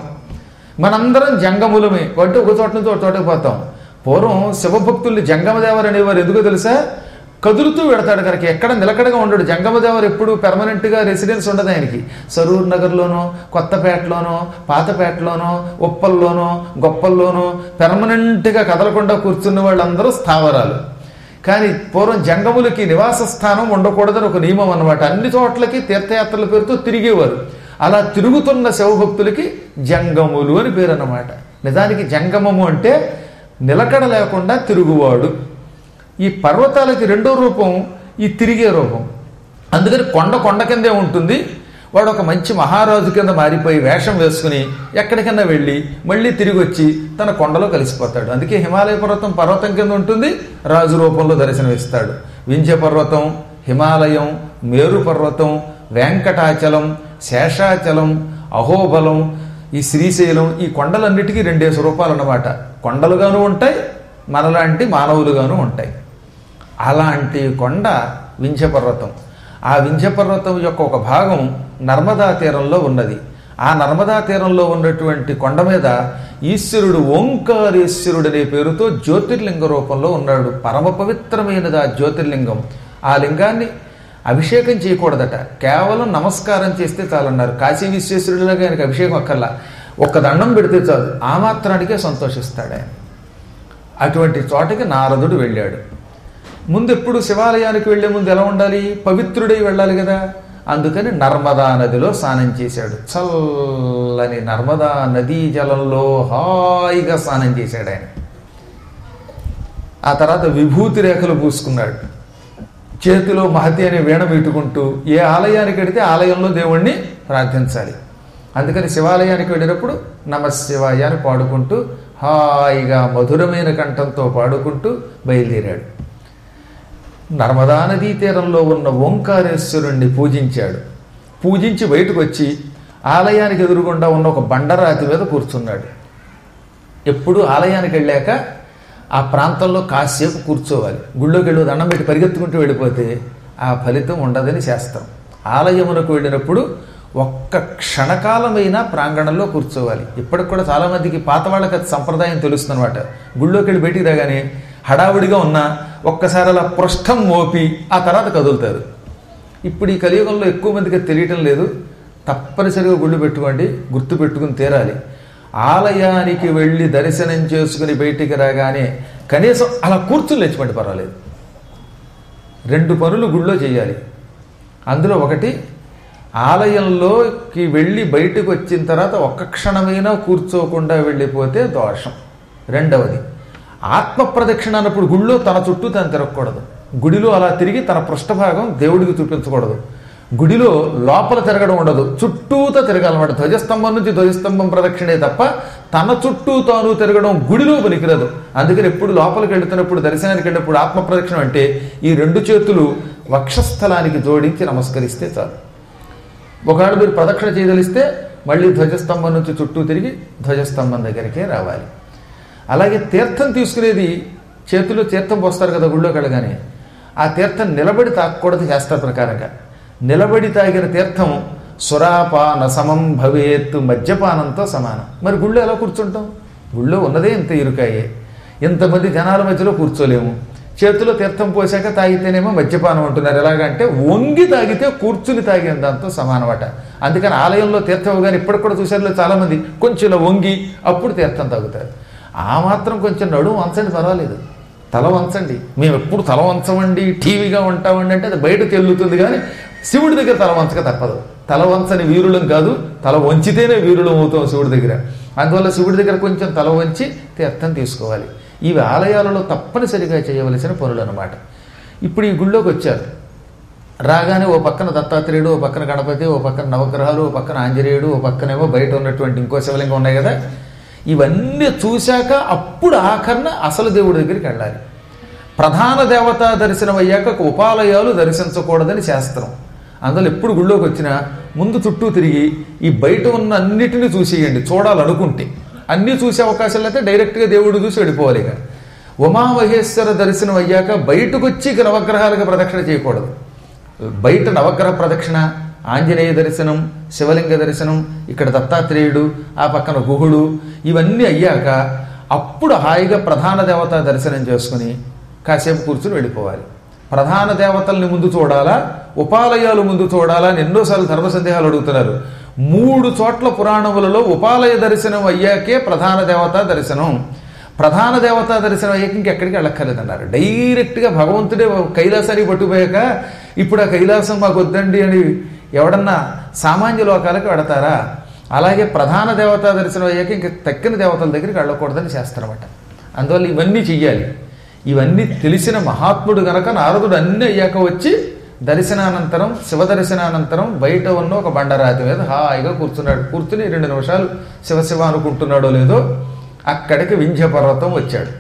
మనందరం జంగములమే అంటే ఒక చోట నుంచి ఒక చోటకి పోతాం పూర్వం శివభక్తుల్ని జంగమదేవరు అనేవారు ఎందుకో తెలుసా కదులుతూ పెడతాడు కనుక ఎక్కడ నిలకడగా ఉండడు జంగమదేవరు ఎప్పుడు పెర్మనెంట్గా రెసిడెన్స్ ఉండదు ఆయనకి సరూర్ నగర్లోనో కొత్తపేటలోనో పాతపేటలోనో ఉప్పల్లోనో గొప్పల్లోనో పెర్మనెంట్గా కదలకుండా కూర్చున్న వాళ్ళందరూ స్థావరాలు కానీ పూర్వం జంగములకి నివాస స్థానం ఉండకూడదని ఒక నియమం అన్నమాట అన్ని చోట్లకి తీర్థయాత్రల పేరుతో తిరిగేవారు అలా తిరుగుతున్న శివభక్తులకి జంగములు అని పేరు అన్నమాట నిజానికి జంగమము అంటే నిలకడ లేకుండా తిరుగువాడు ఈ పర్వతాలకి రెండో రూపం ఈ తిరిగే రూపం అందుకని కొండ కొండ కిందే ఉంటుంది వాడు ఒక మంచి మహారాజు కింద మారిపోయి వేషం వేసుకుని ఎక్కడికన్నా వెళ్ళి మళ్ళీ తిరిగి వచ్చి తన కొండలో కలిసిపోతాడు అందుకే హిమాలయ పర్వతం పర్వతం కింద ఉంటుంది రాజు రూపంలో దర్శనమిస్తాడు వింధ్య పర్వతం హిమాలయం మేరు పర్వతం వెంకటాచలం శేషాచలం అహోబలం ఈ శ్రీశైలం ఈ కొండలన్నిటికీ రెండేసి రూపాలు అన్నమాట కొండలుగాను ఉంటాయి మనలాంటి మానవులుగాను ఉంటాయి అలాంటి కొండ వింధ్యపర్వతం ఆ వింధ్యపర్వతం యొక్క ఒక భాగం నర్మదా తీరంలో ఉన్నది ఆ నర్మదా తీరంలో ఉన్నటువంటి కొండ మీద ఈశ్వరుడు ఓంకారేశ్వరుడు అనే పేరుతో జ్యోతిర్లింగ రూపంలో ఉన్నాడు పరమ పవిత్రమైనది ఆ జ్యోతిర్లింగం ఆ లింగాన్ని అభిషేకం చేయకూడదట కేవలం నమస్కారం చేస్తే చాలన్నారు కాశీ విశ్వేశ్వరుడిలాగా ఆయనకి అభిషేకం అక్కర్లా ఒక్క దండం పెడితే చాలు ఆ మాత్రానికే సంతోషిస్తాడు ఆయన అటువంటి చోటకి నారదుడు వెళ్ళాడు ముందు ఎప్పుడు శివాలయానికి వెళ్లే ముందు ఎలా ఉండాలి పవిత్రుడై వెళ్ళాలి కదా అందుకని నర్మదా నదిలో స్నానం చేశాడు చల్లని నర్మదా నదీ జలంలో హాయిగా స్నానం చేశాడు ఆయన ఆ తర్వాత విభూతి రేఖలు పూసుకున్నాడు చేతిలో మహతి అనే వీణ మీటుకుంటూ ఏ ఆలయానికి వెడితే ఆలయంలో దేవుణ్ణి ప్రార్థించాలి అందుకని శివాలయానికి వెళ్ళినప్పుడు నమశివాయ అని పాడుకుంటూ హాయిగా మధురమైన కంఠంతో పాడుకుంటూ బయలుదేరాడు నర్మదా నదీ తీరంలో ఉన్న ఓంకారేశ్వరుణ్ణి పూజించాడు పూజించి బయటకు వచ్చి ఆలయానికి ఎదురుగుండా ఉన్న ఒక బండరాతి మీద కూర్చున్నాడు ఎప్పుడు ఆలయానికి వెళ్ళాక ఆ ప్రాంతంలో కాసేపు కూర్చోవాలి గుళ్ళోకి వెళ్ళి దండం పెట్టి పరిగెత్తుకుంటూ వెళ్ళిపోతే ఆ ఫలితం ఉండదని శాస్త్రం ఆలయమునకు వెళ్ళినప్పుడు ఒక్క క్షణకాలమైన ప్రాంగణంలో కూర్చోవాలి ఇప్పటికి కూడా చాలామందికి పాత వాళ్ళకి అది సంప్రదాయం తెలుస్తుందన్నమాట గుళ్ళోకి వెళ్ళి బయటికి రాగానే హడావుడిగా ఉన్నా ఒక్కసారి అలా పృష్ఠం మోపి ఆ తర్వాత కదులుతారు ఇప్పుడు ఈ కలియుగంలో ఎక్కువ మందికి అది తెలియటం లేదు తప్పనిసరిగా గుళ్ళు పెట్టుకోండి గుర్తు పెట్టుకుని తీరాలి ఆలయానికి వెళ్ళి దర్శనం చేసుకుని బయటికి రాగానే కనీసం అలా కూర్చుని లేచిపోండి పర్వాలేదు రెండు పనులు గుళ్ళో చేయాలి అందులో ఒకటి ఆలయంలోకి వెళ్ళి బయటకు వచ్చిన తర్వాత ఒక్క క్షణమైనా కూర్చోకుండా వెళ్ళిపోతే దోషం రెండవది ఆత్మ ప్రదక్షిణ అన్నప్పుడు గుళ్ళో తన చుట్టూ తను తిరగకూడదు గుడిలో అలా తిరిగి తన పృష్ఠభాగం దేవుడికి చూపించకూడదు గుడిలో లోపల తిరగడం ఉండదు చుట్టూతో తిరగాలన్నమాట ధ్వజస్తంభం నుంచి ధ్వజస్తంభం ప్రదక్షిణే తప్ప తన చుట్టూ తాను తిరగడం గుడిలో పనికిరదు అందుకని ఎప్పుడు లోపలికి వెళుతున్నప్పుడు దర్శనానికి వెళ్ళినప్పుడు ఆత్మ ప్రదక్షిణ అంటే ఈ రెండు చేతులు వక్షస్థలానికి జోడించి నమస్కరిస్తే చాలు ఒకవేళ మీరు ప్రదక్షిణ చేయదలిస్తే మళ్ళీ ధ్వజస్తంభం నుంచి చుట్టూ తిరిగి ధ్వజస్తంభం దగ్గరికే రావాలి అలాగే తీర్థం తీసుకునేది చేతిలో తీర్థం పోస్తారు కదా గుళ్ళోకి వెళ్ళగానే ఆ తీర్థం నిలబడి తాగకూడదు శాస్త్ర ప్రకారంగా నిలబడి తాగిన తీర్థం సురాపాన సమం భవేత్ మద్యపానంతో సమానం మరి గుళ్ళో ఎలా కూర్చుంటాం గుళ్ళో ఉన్నదే ఇంత ఇరుకాయే ఇంతమంది జనాల మధ్యలో కూర్చోలేము చేతిలో తీర్థం పోసాక తాగితేనేమో మద్యపానం అంటున్నారు ఎలాగంటే వంగి తాగితే కూర్చుని తాగిన దాంతో సమానమట అందుకని ఆలయంలో తీర్థం ఇవ్వగానే ఇప్పటికి కూడా చూసారులో చాలామంది కొంచెం ఇలా వంగి అప్పుడు తీర్థం తాగుతారు ఆ మాత్రం కొంచెం నడుము వంచండి పర్వాలేదు తల వంచండి మేము ఎప్పుడు తల వంచమండి టీవీగా ఉంటామండి అంటే అది బయట తెల్లుతుంది కానీ శివుడి దగ్గర తల వంచక తప్పదు తల వంచని వీరులం కాదు తల వంచితేనే వీరులం అవుతాం శివుడి దగ్గర అందువల్ల శివుడి దగ్గర కొంచెం తల వంచి తీర్థం తీసుకోవాలి ఇవి ఆలయాలలో తప్పనిసరిగా చేయవలసిన పనులు అనమాట ఇప్పుడు ఈ గుళ్ళోకి వచ్చారు రాగానే ఓ పక్కన దత్తాత్రేయుడు ఓ పక్కన గణపతి ఓ పక్కన నవగ్రహాలు ఓ పక్కన ఆంజనేయుడు ఓ పక్కనేమో బయట ఉన్నటువంటి ఇంకో శివలింగం ఉన్నాయి కదా ఇవన్నీ చూశాక అప్పుడు ఆఖరణ అసలు దేవుడి దగ్గరికి వెళ్ళాలి ప్రధాన దేవతా దర్శనం అయ్యాక ఉపాలయాలు దర్శించకూడదని శాస్త్రం అందులో ఎప్పుడు గుళ్ళోకి వచ్చినా ముందు చుట్టూ తిరిగి ఈ బయట ఉన్న అన్నిటినీ చూసేయండి చూడాలనుకుంటే అన్నీ చూసే అవకాశం లేకపోతే డైరెక్ట్గా దేవుడు చూసి వెళ్ళిపోవాలి ఇక ఉమామహేశ్వర దర్శనం అయ్యాక బయటకు వచ్చి ఇక నవగ్రహాలకు ప్రదక్షిణ చేయకూడదు బయట నవగ్రహ ప్రదక్షిణ ఆంజనేయ దర్శనం శివలింగ దర్శనం ఇక్కడ దత్తాత్రేయుడు ఆ పక్కన గుహుడు ఇవన్నీ అయ్యాక అప్పుడు హాయిగా ప్రధాన దేవత దర్శనం చేసుకుని కాసేపు కూర్చుని వెళ్ళిపోవాలి ప్రధాన దేవతల్ని ముందు చూడాలా ఉపాలయాలు ముందు చూడాలా అని ఎన్నోసార్లు ధర్మ సందేహాలు అడుగుతున్నారు మూడు చోట్ల పురాణములలో ఉపాలయ దర్శనం అయ్యాకే ప్రధాన దేవత దర్శనం ప్రధాన దేవతా దర్శనం అయ్యాక ఇంకెక్కడికి వెళ్ళక్కర్లేదన్నారు డైరెక్ట్గా భగవంతుడే కైలాసానికి పట్టుకుపోయాక ఇప్పుడు ఆ కైలాసం మాకు వద్దండి అని ఎవడన్నా సామాన్య లోకాలకు వెడతారా అలాగే ప్రధాన దేవతా దర్శనం అయ్యాక ఇంక తక్కిన దేవతల దగ్గరికి వెళ్ళకూడదని శాస్త్రమట అందువల్ల ఇవన్నీ చెయ్యాలి ఇవన్నీ తెలిసిన మహాత్ముడు గనక నారదుడు అన్నీ అయ్యాక వచ్చి దర్శనానంతరం శివ దర్శనానంతరం బయట ఉన్న ఒక బండరాతి మీద హాయిగా కూర్చున్నాడు కూర్చుని రెండు నిమిషాలు శివశివ అనుకుంటున్నాడో లేదో అక్కడికి వింధ్య పర్వతం వచ్చాడు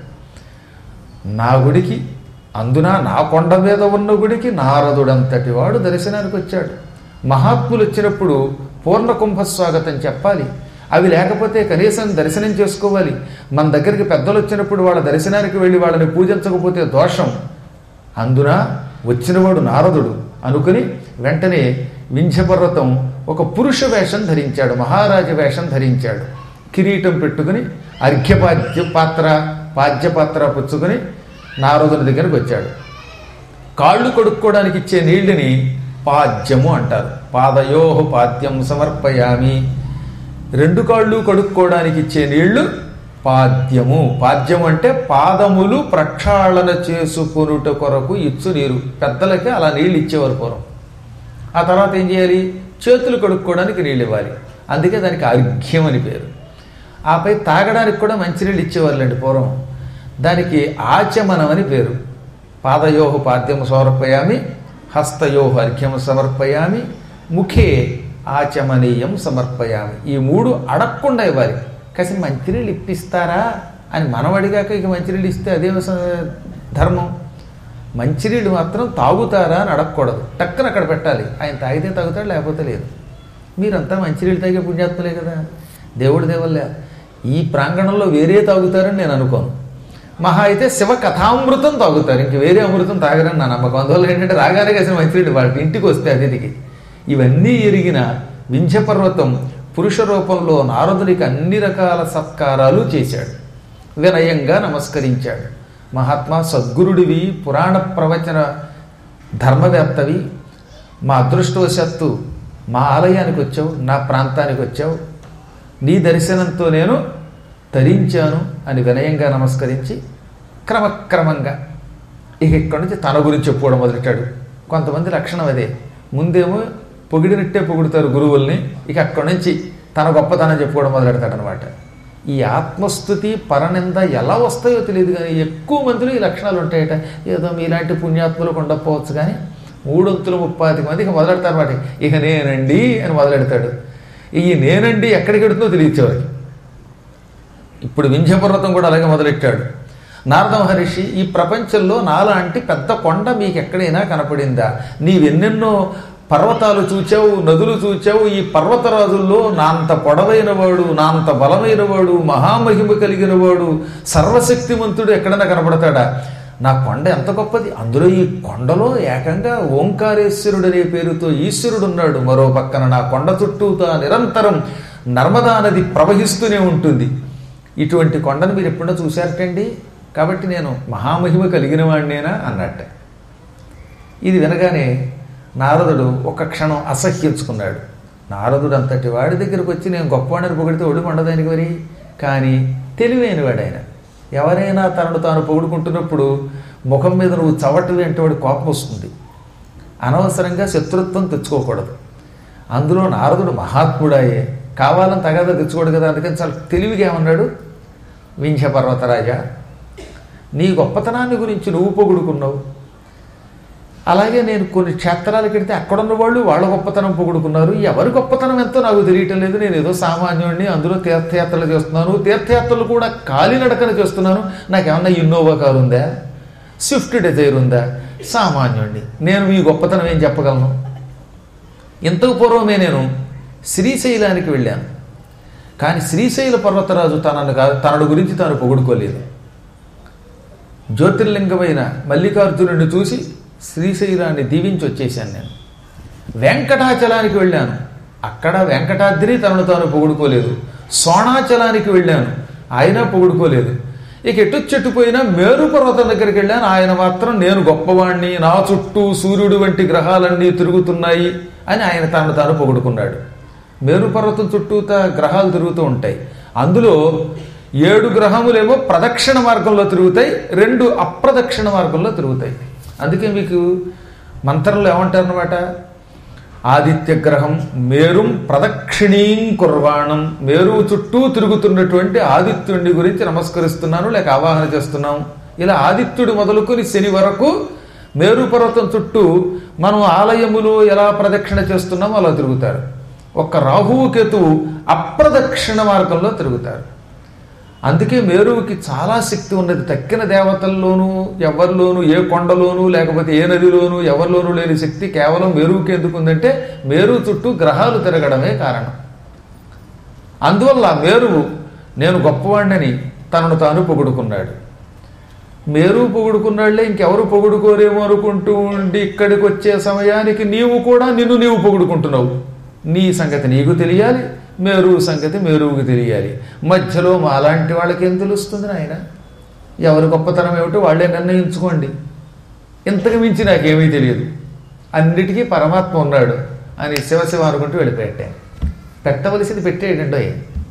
నా గుడికి అందున నా కొండ మీద ఉన్న గుడికి నారదుడంతటి వాడు దర్శనానికి వచ్చాడు మహాత్ములు వచ్చినప్పుడు పూర్ణ కుంభ స్వాగతం చెప్పాలి అవి లేకపోతే కనీసం దర్శనం చేసుకోవాలి మన దగ్గరికి పెద్దలు వచ్చినప్పుడు వాళ్ళ దర్శనానికి వెళ్ళి వాళ్ళని పూజించకపోతే దోషం అందున వచ్చినవాడు నారదుడు అనుకుని వెంటనే వింధ్యపర్వతం ఒక పురుష వేషం ధరించాడు మహారాజ వేషం ధరించాడు కిరీటం పెట్టుకుని అర్ఘ్యపాద్య పాత్ర పాద్యపాత్ర పుచ్చుకుని నారదుని దగ్గరికి వచ్చాడు కాళ్ళు కొడుక్కోవడానికి ఇచ్చే నీళ్ళని పాద్యము అంటారు పాదయోహ పాద్యం సమర్పయామి రెండు కాళ్ళు కడుక్కోవడానికి ఇచ్చే నీళ్లు పాద్యము పాద్యం అంటే పాదములు ప్రక్షాళన చేసుకొనుట కొరకు ఇచ్చు నీరు పెద్దలకి అలా నీళ్ళు ఇచ్చేవారు పూర్వం ఆ తర్వాత ఏం చేయాలి చేతులు కడుక్కోవడానికి నీళ్ళు ఇవ్వాలి అందుకే దానికి అర్ఘ్యం అని పేరు ఆపై తాగడానికి కూడా మంచినీళ్ళు ఇచ్చేవాళ్ళండి పూర్వం దానికి ఆచమనం అని పేరు పాదయోహ పాద్యము సమర్పయామి హస్తయోహ అర్ఘ్యము సమర్పయామి ముఖే ఆచమనీయం సమర్పయామి ఈ మూడు అడగకుండా ఇవ్వాలి కాసి మంచినీళ్ళు ఇప్పిస్తారా అని మనం అడిగాక ఇక మంచినీళ్ళు ఇస్తే అదే స- ధర్మం మంచినీళ్ళు మాత్రం తాగుతారా అని అడగకూడదు టక్కన అక్కడ పెట్టాలి ఆయన తాగితే తాగుతాడు లేకపోతే లేదు మీరంతా మంచినీళ్ళు తాగే పుణ్యాత్మలే కదా దేవుడి దేవల్లే ఈ ప్రాంగణంలో వేరే తాగుతారని నేను అనుకోను మహా అయితే శివ కథామృతం తాగుతారు ఇంక వేరే అమృతం తాగరని నా నమ్మకం అందువల్ల ఏంటంటే రాగానే కలిసిన మంచినీళ్ళు వాళ్ళకి ఇంటికి వస్తే అతిథికి ఇవన్నీ ఎరిగిన వింధ్యపర్వతం పురుష రూపంలో నారదునికి అన్ని రకాల సత్కారాలు చేశాడు వినయంగా నమస్కరించాడు మహాత్మా సద్గురుడివి పురాణ ప్రవచన ధర్మవేత్తవి మా అదృష్టవశాత్తు మా ఆలయానికి వచ్చావు నా ప్రాంతానికి వచ్చావు నీ దర్శనంతో నేను తరించాను అని వినయంగా నమస్కరించి క్రమక్రమంగా ఇక ఇక్కడి నుంచి తన గురించి చెప్పుకోవడం మొదలెట్టాడు కొంతమంది లక్షణం అదే ముందేమో పొగిడినట్టే పొగుడుతారు గురువుల్ని ఇక అక్కడి నుంచి తన గొప్పతనం చెప్పుకోవడం మొదలెడతాడు అనమాట ఈ ఆత్మస్థుతి పరనింద ఎలా వస్తాయో తెలియదు కానీ ఎక్కువ మందిలో ఈ లక్షణాలు ఉంటాయట ఏదో మీలాంటి పుణ్యాత్ములకు ఉండకపోవచ్చు కానీ మూడొంతులు ముప్పాతిక మంది ఇక మొదలెడతారు అనమాట ఇక నేనండి అని మొదలెడతాడు ఈ నేనండి ఎక్కడికి వెడుతుందో తెలియదు చివరికి ఇప్పుడు వింధ్యపర్వతం కూడా అలాగే మొదలెట్టాడు నారద మహర్షి ఈ ప్రపంచంలో నాలాంటి పెద్ద కొండ మీకు ఎక్కడైనా కనపడిందా నీవెన్నెన్నో పర్వతాలు చూచావు నదులు చూచావు ఈ పర్వతరాజుల్లో నాంత పొడవైన వాడు నాంత బలమైన వాడు మహామహిమ కలిగిన వాడు సర్వశక్తిమంతుడు ఎక్కడైనా కనపడతాడా నా కొండ ఎంత గొప్పది అందులో ఈ కొండలో ఏకంగా ఓంకారేశ్వరుడు అనే పేరుతో ఈశ్వరుడు ఉన్నాడు మరో పక్కన నా కొండ చుట్టూతా నిరంతరం నర్మదా నది ప్రవహిస్తూనే ఉంటుంది ఇటువంటి కొండను మీరు ఎప్పుడో చూశారటండి కాబట్టి నేను మహామహిమ కలిగిన వాడినేనా అన్నట్ట ఇది వినగానే నారదుడు ఒక క్షణం అసహ్యించుకున్నాడు నారదుడు అంతటి వాడి దగ్గరకు వచ్చి నేను గొప్పవాడిని పొగిడితే ఒడి ఉండదానికి మరి కానీ తెలివైన వాడు ఆయన ఎవరైనా తనను తాను పొగుడుకుంటున్నప్పుడు ముఖం మీద నువ్వు చవటవి అంటే వాడి కోపం వస్తుంది అనవసరంగా శత్రుత్వం తెచ్చుకోకూడదు అందులో నారదుడు మహాత్ముడాయే కావాలని తగదా తెచ్చుకోడు కదా అందుకని చాలా తెలివిగా ఏమన్నాడు వింధ్య పర్వతరాజా నీ గొప్పతనాన్ని గురించి నువ్వు పొగుడుకున్నావు అలాగే నేను కొన్ని క్షేత్రాలకు వెడితే అక్కడున్న వాళ్ళు వాళ్ళ గొప్పతనం పొగుడుకున్నారు ఎవరి గొప్పతనం ఎంతో నాకు తెలియటం లేదు నేను ఏదో సామాన్యుడిని అందులో తీర్థయాత్రలు చేస్తున్నాను తీర్థయాత్రలు కూడా కాలినడకన చేస్తున్నాను నాకేమన్నా ఇన్నోవా కారు ఉందా స్విఫ్ట్ డిజైర్ ఉందా సామాన్యుడిని నేను మీ గొప్పతనం ఏం చెప్పగలను ఇంతకు పూర్వమే నేను శ్రీశైలానికి వెళ్ళాను కానీ శ్రీశైల పర్వతరాజు తనను కా- తనడు గురించి తాను పొగుడుకోలేదు జ్యోతిర్లింగమైన మల్లికార్జునుడిని చూసి శ్రీశైలాన్ని దీవించి వచ్చేసాను నేను వెంకటాచలానికి వెళ్ళాను అక్కడ వెంకటాద్రి తనను తాను పొగుడుకోలేదు సోణాచలానికి వెళ్ళాను ఆయన పొగుడుకోలేదు ఇక ఎటు చెట్టుపోయినా మేరు పర్వతం దగ్గరికి వెళ్ళాను ఆయన మాత్రం నేను గొప్పవాణ్ణి నా చుట్టూ సూర్యుడు వంటి గ్రహాలన్నీ తిరుగుతున్నాయి అని ఆయన తనను తాను పొగుడుకున్నాడు మేరు పర్వతం చుట్టూతా గ్రహాలు తిరుగుతూ ఉంటాయి అందులో ఏడు గ్రహములేమో ప్రదక్షిణ మార్గంలో తిరుగుతాయి రెండు అప్రదక్షిణ మార్గంలో తిరుగుతాయి అందుకే మీకు మంత్రంలో ఏమంటారనమాట ఆదిత్య గ్రహం మేరుం ప్రదక్షిణీం కుర్వాణం మేరువు చుట్టూ తిరుగుతున్నటువంటి ఆదిత్యుడి గురించి నమస్కరిస్తున్నాను లేక ఆవాహన చేస్తున్నాం ఇలా ఆదిత్యుడు మొదలుకొని శని వరకు మేరు పర్వతం చుట్టూ మనం ఆలయములు ఎలా ప్రదక్షిణ చేస్తున్నామో అలా తిరుగుతారు ఒక్క రాహువు కేతువు అప్రదక్షిణ మార్గంలో తిరుగుతారు అందుకే మేరువుకి చాలా శక్తి ఉన్నది తక్కిన దేవతల్లోనూ ఎవరిలోనూ ఏ కొండలోనూ లేకపోతే ఏ నదిలోనూ ఎవరిలోనూ లేని శక్తి కేవలం మేరువుకి ఎందుకు ఉందంటే మేరు చుట్టూ గ్రహాలు తిరగడమే కారణం అందువల్ల మేరువు నేను గొప్పవాడిని తనను తాను పొగుడుకున్నాడు మేరు పొగుడుకున్నాళ్లే ఇంకెవరు పొగుడుకోరేమో అనుకుంటూ ఉండి ఇక్కడికి వచ్చే సమయానికి నీవు కూడా నిన్ను నీవు పొగుడుకుంటున్నావు నీ సంగతి నీకు తెలియాలి మేరువు సంగతి మేరువుకి తెలియాలి మధ్యలో మా అలాంటి వాళ్ళకి ఏం తెలుస్తుంది నాయన ఎవరి గొప్పతనం ఏమిటో వాళ్ళే నిర్ణయించుకోండి ఇంతకు మించి నాకేమీ తెలియదు అన్నిటికీ పరమాత్మ ఉన్నాడు అని శివశివ అనుకుంటూ వెళ్ళిపోయాడు పెట్టవలసింది పెట్టేయండి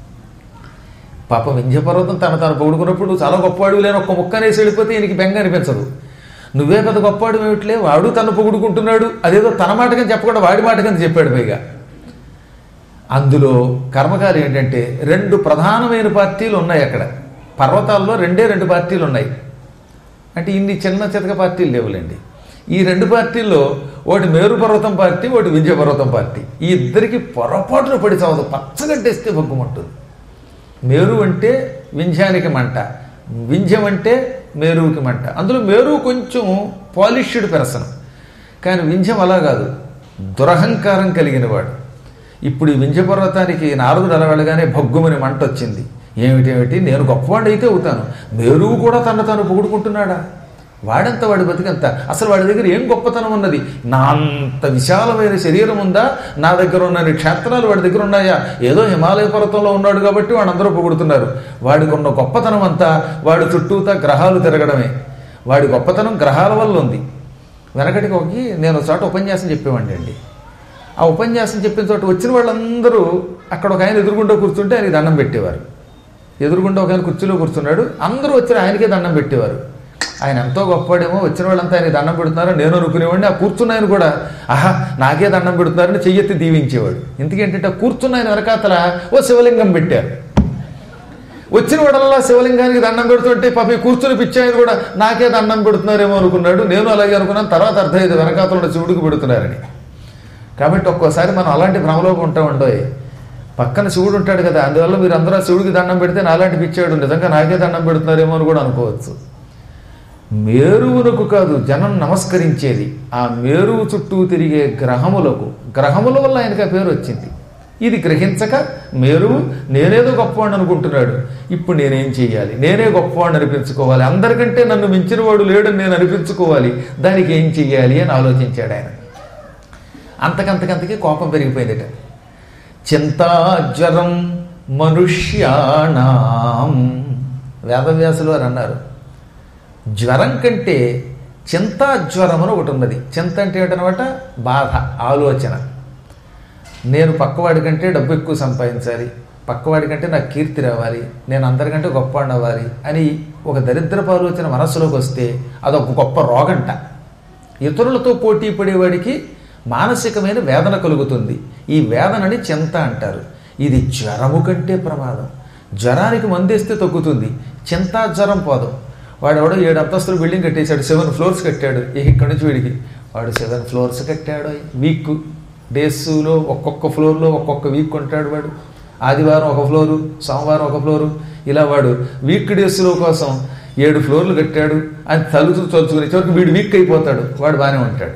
పాపం వింధ్యపర్వతం తన తాను పొగుడుకున్నప్పుడు నువ్వు చాలా గొప్పవాడు లేని ఒక్క ముక్క అనేసి వెళ్ళిపోతే ఈయనకి బెంగ అనిపించదు నువ్వే పెద్ద గొప్పవాడు ఏమిట్లే వాడు తను పొగుడుకుంటున్నాడు అదేదో తన మాటకని చెప్పకుండా వాడి మాటకని చెప్పాడు పైగా అందులో కర్మకాలు ఏంటంటే రెండు ప్రధానమైన పార్టీలు ఉన్నాయి అక్కడ పర్వతాల్లో రెండే రెండు పార్టీలు ఉన్నాయి అంటే ఇన్ని చిన్న చితక పార్టీలు లేవులేండి ఈ రెండు పార్టీల్లో ఒకటి మేరు పర్వతం పార్టీ ఒకటి వింధ్య పర్వతం పార్టీ ఈ ఇద్దరికి పొరపాటున పడి చావదు పచ్చగడ్డేస్తే బొగ్గుమంటుంది మేరు అంటే వింధ్యానికి మంట వింధ్యం అంటే మేరువుకి మంట అందులో మేరువు కొంచెం పాలిష్డ్ పెరసన్ కానీ వింధ్యం అలా కాదు దురహంకారం కలిగిన వాడు ఇప్పుడు ఈ వింధ్య పర్వతానికి నారదుడు అలా వెళ్ళగానే భగ్గుమని మంట వచ్చింది ఏమిటేమిటి నేను గొప్పవాడు అయితే అవుతాను మేరువు కూడా తన తాను పొగుడుకుంటున్నాడా వాడంత వాడి బతికంత అసలు వాడి దగ్గర ఏం గొప్పతనం ఉన్నది నా అంత విశాలమైన శరీరం ఉందా నా దగ్గర ఉన్న క్షేత్రాలు వాడి దగ్గర ఉన్నాయా ఏదో హిమాలయ పర్వతంలో ఉన్నాడు కాబట్టి వాడందరూ పొగుడుతున్నారు వాడికి ఉన్న గొప్పతనం అంతా వాడి చుట్టూతా గ్రహాలు తిరగడమే వాడి గొప్పతనం గ్రహాల వల్ల ఉంది వెనకటికి ఒకటి నేను ఒక చోట ఉపన్యాసం చెప్పేవాడిని అండి ఆ ఉపన్యాసం చెప్పిన చోట వచ్చిన వాళ్ళందరూ అక్కడ ఒక ఆయన ఎదురుగుండా కూర్చుంటే ఆయనకి దండం పెట్టేవారు ఎదురుగుండా ఒక ఆయన కుర్చీలో కూర్చున్నాడు అందరూ వచ్చి ఆయనకే దండం పెట్టేవారు ఆయన ఎంతో గొప్పవాడేమో వచ్చిన వాళ్ళంతా ఆయనకి దండం పెడుతున్నారు నేను అనుకునేవాడిని ఆ కూర్చున్న ఆయన కూడా ఆహా నాకే దండం పెడుతున్నారని చెయ్యెత్తి దీవించేవాడు ఎందుకంటే ఆ కూర్చున్న ఆయన వెనకాతల ఓ శివలింగం పెట్టారు వచ్చిన వాడల్లా శివలింగానికి దండం పెడుతుంటే పాప ఈ కూర్చుని పిచ్చాయని కూడా నాకే దండం పెడుతున్నారేమో అనుకున్నాడు నేను అలాగే అనుకున్నాను తర్వాత అర్థమైంది వెనకాతల ఉన్న శివుడికి పెడుతున్నారని కాబట్టి ఒక్కోసారి మనం అలాంటి భ్రమలో ఉంటా ఉండోయ్ పక్కన శివుడు ఉంటాడు కదా అందువల్ల మీరు అందరూ ఆ శివుడికి దండం పెడితే నాలాంటి పిచ్చాడు నిజంగా నాకే దండం పెడుతున్నారేమో అని కూడా అనుకోవచ్చు మేరువులకు కాదు జనం నమస్కరించేది ఆ మేరువు చుట్టూ తిరిగే గ్రహములకు గ్రహముల వల్ల ఆయనకి ఆ పేరు వచ్చింది ఇది గ్రహించక మేరువు నేనేదో గొప్పవాడిని అనుకుంటున్నాడు ఇప్పుడు నేనేం చెయ్యాలి నేనే గొప్పవాడిని అనిపించుకోవాలి అందరికంటే నన్ను మించిన వాడు లేడని నేను అనిపించుకోవాలి దానికి ఏం చెయ్యాలి అని ఆలోచించాడు ఆయన అంతకంతకంతకి కోపం పెరిగిపోయిందట చింతాజ్వరం మనుష్యాణం వేదవ్యాసులు అని అన్నారు జ్వరం కంటే చింతాజ్వరం అని ఒకటి ఉన్నది చింత అంటే ఏంటనమాట బాధ ఆలోచన నేను పక్కవాడి కంటే డబ్బు ఎక్కువ సంపాదించాలి పక్కవాడి కంటే నాకు కీర్తి రావాలి నేను అందరికంటే గొప్పవాడిని అవ్వాలి అని ఒక దరిద్రపు ఆలోచన మనస్సులోకి వస్తే అదొక గొప్ప రోగంట ఇతరులతో పోటీ పడేవాడికి మానసికమైన వేదన కలుగుతుంది ఈ వేదనని చింత అంటారు ఇది జ్వరము కంటే ప్రమాదం జ్వరానికి మందేస్తే తగ్గుతుంది చింతా జ్వరం పోదు వాడు ఎవడో ఏడు అంతస్తులు బిల్డింగ్ కట్టేశాడు సెవెన్ ఫ్లోర్స్ కట్టాడు ఇక ఇక్కడి నుంచి వీడికి వాడు సెవెన్ ఫ్లోర్స్ కట్టాడు వీక్ డేస్లో ఒక్కొక్క ఫ్లోర్లో ఒక్కొక్క వీక్ ఉంటాడు వాడు ఆదివారం ఒక ఫ్లోరు సోమవారం ఒక ఫ్లోరు ఇలా వాడు వీక్ డేస్లో కోసం ఏడు ఫ్లోర్లు కట్టాడు అని తలుచు తలుచుకుని చివరికి వీడు వీక్ అయిపోతాడు వాడు బాగానే ఉంటాడు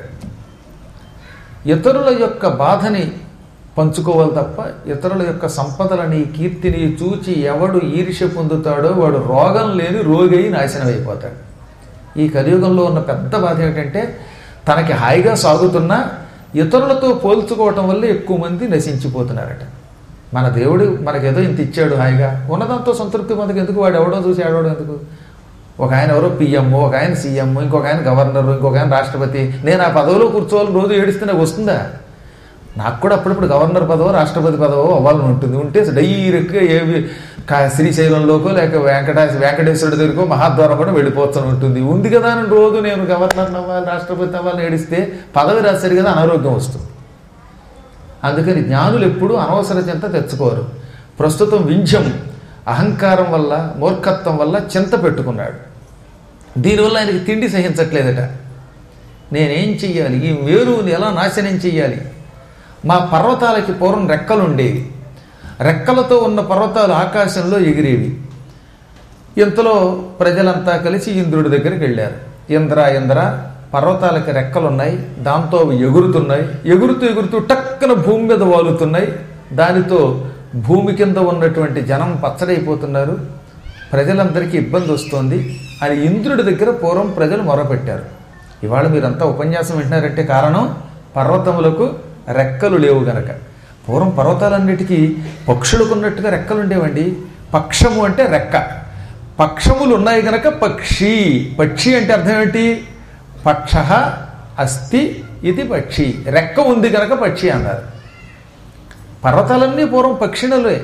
ఇతరుల యొక్క బాధని పంచుకోవాలి తప్ప ఇతరుల యొక్క సంపదలని కీర్తిని చూచి ఎవడు ఈర్ష్య పొందుతాడో వాడు రోగం లేని రోగి అయి నాశనం అయిపోతాడు ఈ కలియుగంలో ఉన్న పెద్ద బాధ ఏమిటంటే తనకి హాయిగా సాగుతున్నా ఇతరులతో పోల్చుకోవటం వల్ల ఎక్కువ మంది నశించిపోతున్నారట మన దేవుడు మనకేదో ఇంత ఇచ్చాడు హాయిగా ఉన్నదంతో సంతృప్తి మనకి ఎందుకు వాడు ఎవడో చూసి ఆడవడం ఎందుకు ఒక ఆయన ఎవరో పిఎం ఒక ఆయన సీఎం ఇంకొక ఆయన గవర్నర్ ఇంకొక ఆయన రాష్ట్రపతి నేను ఆ పదవిలో కూర్చోవాలి రోజు ఏడిస్తే నాకు వస్తుందా నాకు కూడా అప్పుడప్పుడు గవర్నర్ పదవో రాష్ట్రపతి పదవో అవ్వాలని ఉంటుంది ఉంటే డైరెక్ట్గా ఏవి కా- శ్రీశైలంలోకో లేక వెంకటేశ్వర వెంకటేశ్వరుడి దగ్గరకో మహాద్వారం కూడా వెళ్ళిపోతూనే ఉంటుంది ఉంది కదా అని రోజు నేను గవర్నర్ అవ్వాలి రాష్ట్రపతి అవ్వాలని ఏడిస్తే పదవి రాశారు కదా అనారోగ్యం వస్తుంది అందుకని జ్ఞానులు ఎప్పుడూ అనవసర చింత తెచ్చుకోరు ప్రస్తుతం వింధ్యం అహంకారం వల్ల మూర్ఖత్వం వల్ల చింత పెట్టుకున్నాడు దీనివల్ల ఆయనకి తిండి సహించట్లేదట నేనేం చెయ్యాలి ఈ మేరువుని ఎలా నాశనం చెయ్యాలి మా పర్వతాలకి పూర్వం రెక్కలు ఉండేవి రెక్కలతో ఉన్న పర్వతాలు ఆకాశంలో ఎగిరేవి ఇంతలో ప్రజలంతా కలిసి ఇంద్రుడి దగ్గరికి వెళ్ళారు ఇంద్ర ఇంద్ర పర్వతాలకి రెక్కలున్నాయి దాంతో అవి ఎగురుతున్నాయి ఎగురుతూ ఎగురుతూ టక్కన భూమి మీద వాలుతున్నాయి దానితో భూమి కింద ఉన్నటువంటి జనం పచ్చడైపోతున్నారు ప్రజలందరికీ ఇబ్బంది వస్తోంది అని ఇంద్రుడి దగ్గర పూర్వం ప్రజలు మొరపెట్టారు ఇవాళ మీరంతా ఉపన్యాసం వింటున్నారంటే కారణం పర్వతములకు రెక్కలు లేవు గనక పూర్వం పర్వతాలన్నిటికీ పక్షులకు ఉన్నట్టుగా రెక్కలు ఉండేవండి పక్షము అంటే రెక్క పక్షములు ఉన్నాయి గనక పక్షి పక్షి అంటే అర్థం ఏంటి పక్ష అస్తి ఇది పక్షి రెక్క ఉంది గనక పక్షి అన్నారు పర్వతాలన్నీ పూర్వం పక్షిణలే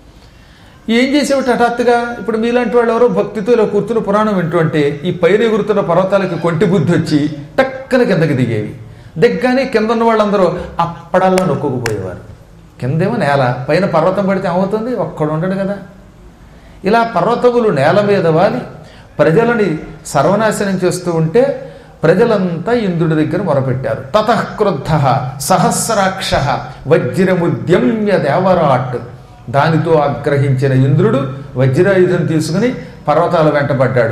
ఏం చేసేవాటి హఠాత్తుగా ఇప్పుడు మీలాంటి వాళ్ళు ఎవరో భక్తితో ఇలా కూర్చుని పురాణం వింటుంటే ఈ పైన ఎగురుతున్న పర్వతాలకి కొంటి బుద్ధి వచ్చి టక్కన కిందకి దిగేవి దిగ్గానే కింద ఉన్న వాళ్ళందరూ అప్పడల్లా నొక్కుకుపోయేవారు కిందేమో నేల పైన పర్వతం పడితే ఏమవుతుంది ఒక్కడు ఉండడు కదా ఇలా పర్వతములు నేల మీద వాలి ప్రజలని సర్వనాశనం చేస్తూ ఉంటే ప్రజలంతా ఇంద్రుడి దగ్గర మొరపెట్టారు తతఃక్రుద్ధ సహస్రాక్ష వజ్రముద్యమ్య దేవరాట్ దానితో ఆగ్రహించిన ఇంద్రుడు వజ్రాయుధం తీసుకుని పర్వతాల వెంటబడ్డాడు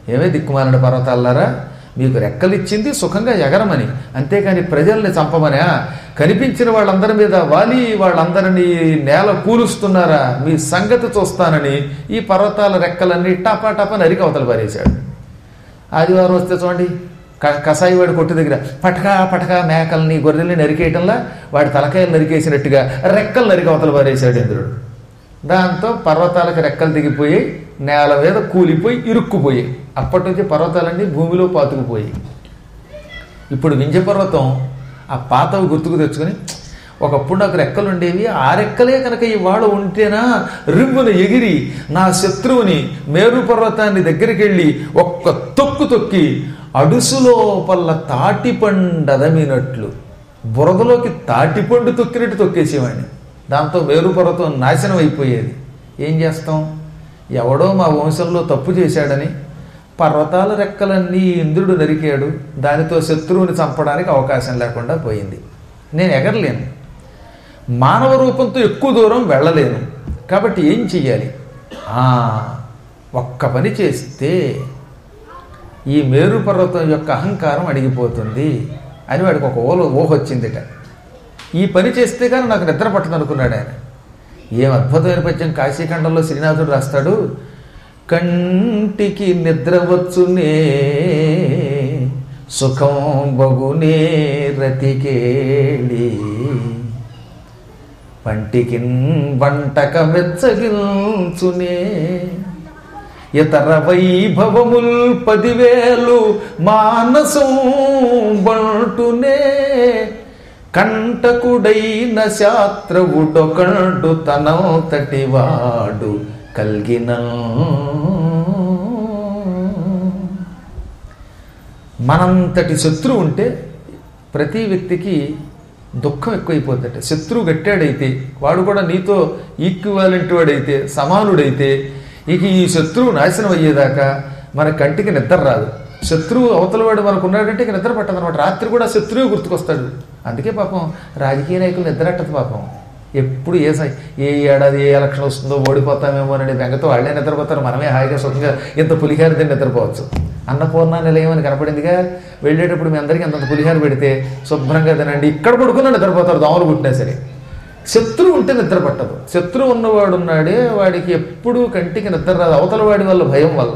ఏమే దిక్కుమాలిన పర్వతాలారా మీకు రెక్కలిచ్చింది సుఖంగా ఎగరమని అంతేకాని ప్రజల్ని చంపమనా కనిపించిన వాళ్ళందరి మీద వాలి వాళ్ళందరినీ నేల కూలుస్తున్నారా మీ సంగతి చూస్తానని ఈ పర్వతాల రెక్కలన్నీ టపా టపా నరికి అవతల పారేశాడు ఆదివారం వస్తే చూడండి క- కసాయి వాడి కొట్టు దగ్గర పటకా పటకా మేకల్ని గొర్రెల్ని నరికేయటంలా వాడి తలకాయలు నరికేసినట్టుగా రెక్కలు నరికి అవతల పారేశాడు ఇంద్రుడు దాంతో పర్వతాలకు రెక్కలు దిగిపోయి నేల మీద కూలిపోయి ఇరుక్కుపోయాయి అప్పటి నుంచి పర్వతాలన్నీ భూమిలో పాతుకుపోయాయి ఇప్పుడు వింధ్య పర్వతం ఆ పాతవి గుర్తుకు తెచ్చుకొని ఒకప్పుడు నాకు రెక్కలు ఉండేవి ఆ రెక్కలే కనుక ఇవాళ ఉంటేనా రివ్వున ఎగిరి నా శత్రువుని మేరు పర్వతాన్ని దగ్గరికి వెళ్ళి ఒక్క తొక్కు తొక్కి అడుసులోపల్ల తాటిపండదమినట్లు బురదలోకి తాటిపండు తొక్కినట్టు తొక్కేసేవాడిని దాంతో మేరు పర్వతం నాశనం అయిపోయేది ఏం చేస్తాం ఎవడో మా వంశంలో తప్పు చేశాడని పర్వతాల రెక్కలన్నీ ఇంద్రుడు నరికాడు దానితో శత్రువుని చంపడానికి అవకాశం లేకుండా పోయింది నేను ఎగరలేను మానవ రూపంతో ఎక్కువ దూరం వెళ్ళలేను కాబట్టి ఏం చెయ్యాలి ఆ, ఒక్క పని చేస్తే ఈ మేరు పర్వతం యొక్క అహంకారం అడిగిపోతుంది అని వాడికి ఒక ఓలో ఊహ వచ్చిందిట ఈ పని చేస్తే కానీ నాకు నిద్ర పట్టదు అనుకున్నాడు ఆయన ఏం అద్భుతమైన పద్యం కాశీఖండంలో శ్రీనాథుడు రాస్తాడు కంటికి నిద్ర వచ్చునే సుఖం బగునే రతికేళి పంటికిన్ వంటక మెచ్చగిల్చునే ఇతర వైభవముల్ పదివేలు మానసం బంటునే కంటకుడైన శాస్త్రవుడొకండు తనంతటి వాడు కల్గిన మనంతటి శత్రువు ఉంటే ప్రతి వ్యక్తికి దుఃఖం ఎక్కువైపోతుందట శత్రువు గట్టాడైతే వాడు కూడా నీతో ఈక్వాలెంట్ వాడైతే సమానుడైతే ఇక ఈ శత్రువు నాశనం అయ్యేదాకా మన కంటికి నిద్ర రాదు శత్రువు అవతలవాడు మనకు ఉన్నాడంటే ఇక నిద్ర పట్టదు అనమాట రాత్రి కూడా శత్రువు గుర్తుకొస్తాడు అందుకే పాపం రాజకీయ నాయకులు నిద్రట్టదు పాపం ఎప్పుడు ఏ సై- ఏ ఏడాది ఏ ఎలక్షన్ వస్తుందో ఓడిపోతామేమో అనే బెంగతో వాళ్ళే నిద్రపోతారు మనమే హాయిగా సుఖంగా ఇంత పులిహార తిని నిద్రపోవచ్చు అన్నపూర్ణ నిలయం అని కనపడిందిగా వెళ్ళేటప్పుడు మీ అందరికీ అంతంత పులిహార పెడితే శుభ్రంగా తినండి ఇక్కడ పడుకున్నా నిద్రపోతారు దోమలు పుట్టినా సరే శత్రువు ఉంటే నిద్ర పట్టదు శత్రువు ఉన్నవాడు ఉన్నాడే వాడికి ఎప్పుడూ కంటికి నిద్ర రాదు అవతల వాడి వల్ల భయం వల్ల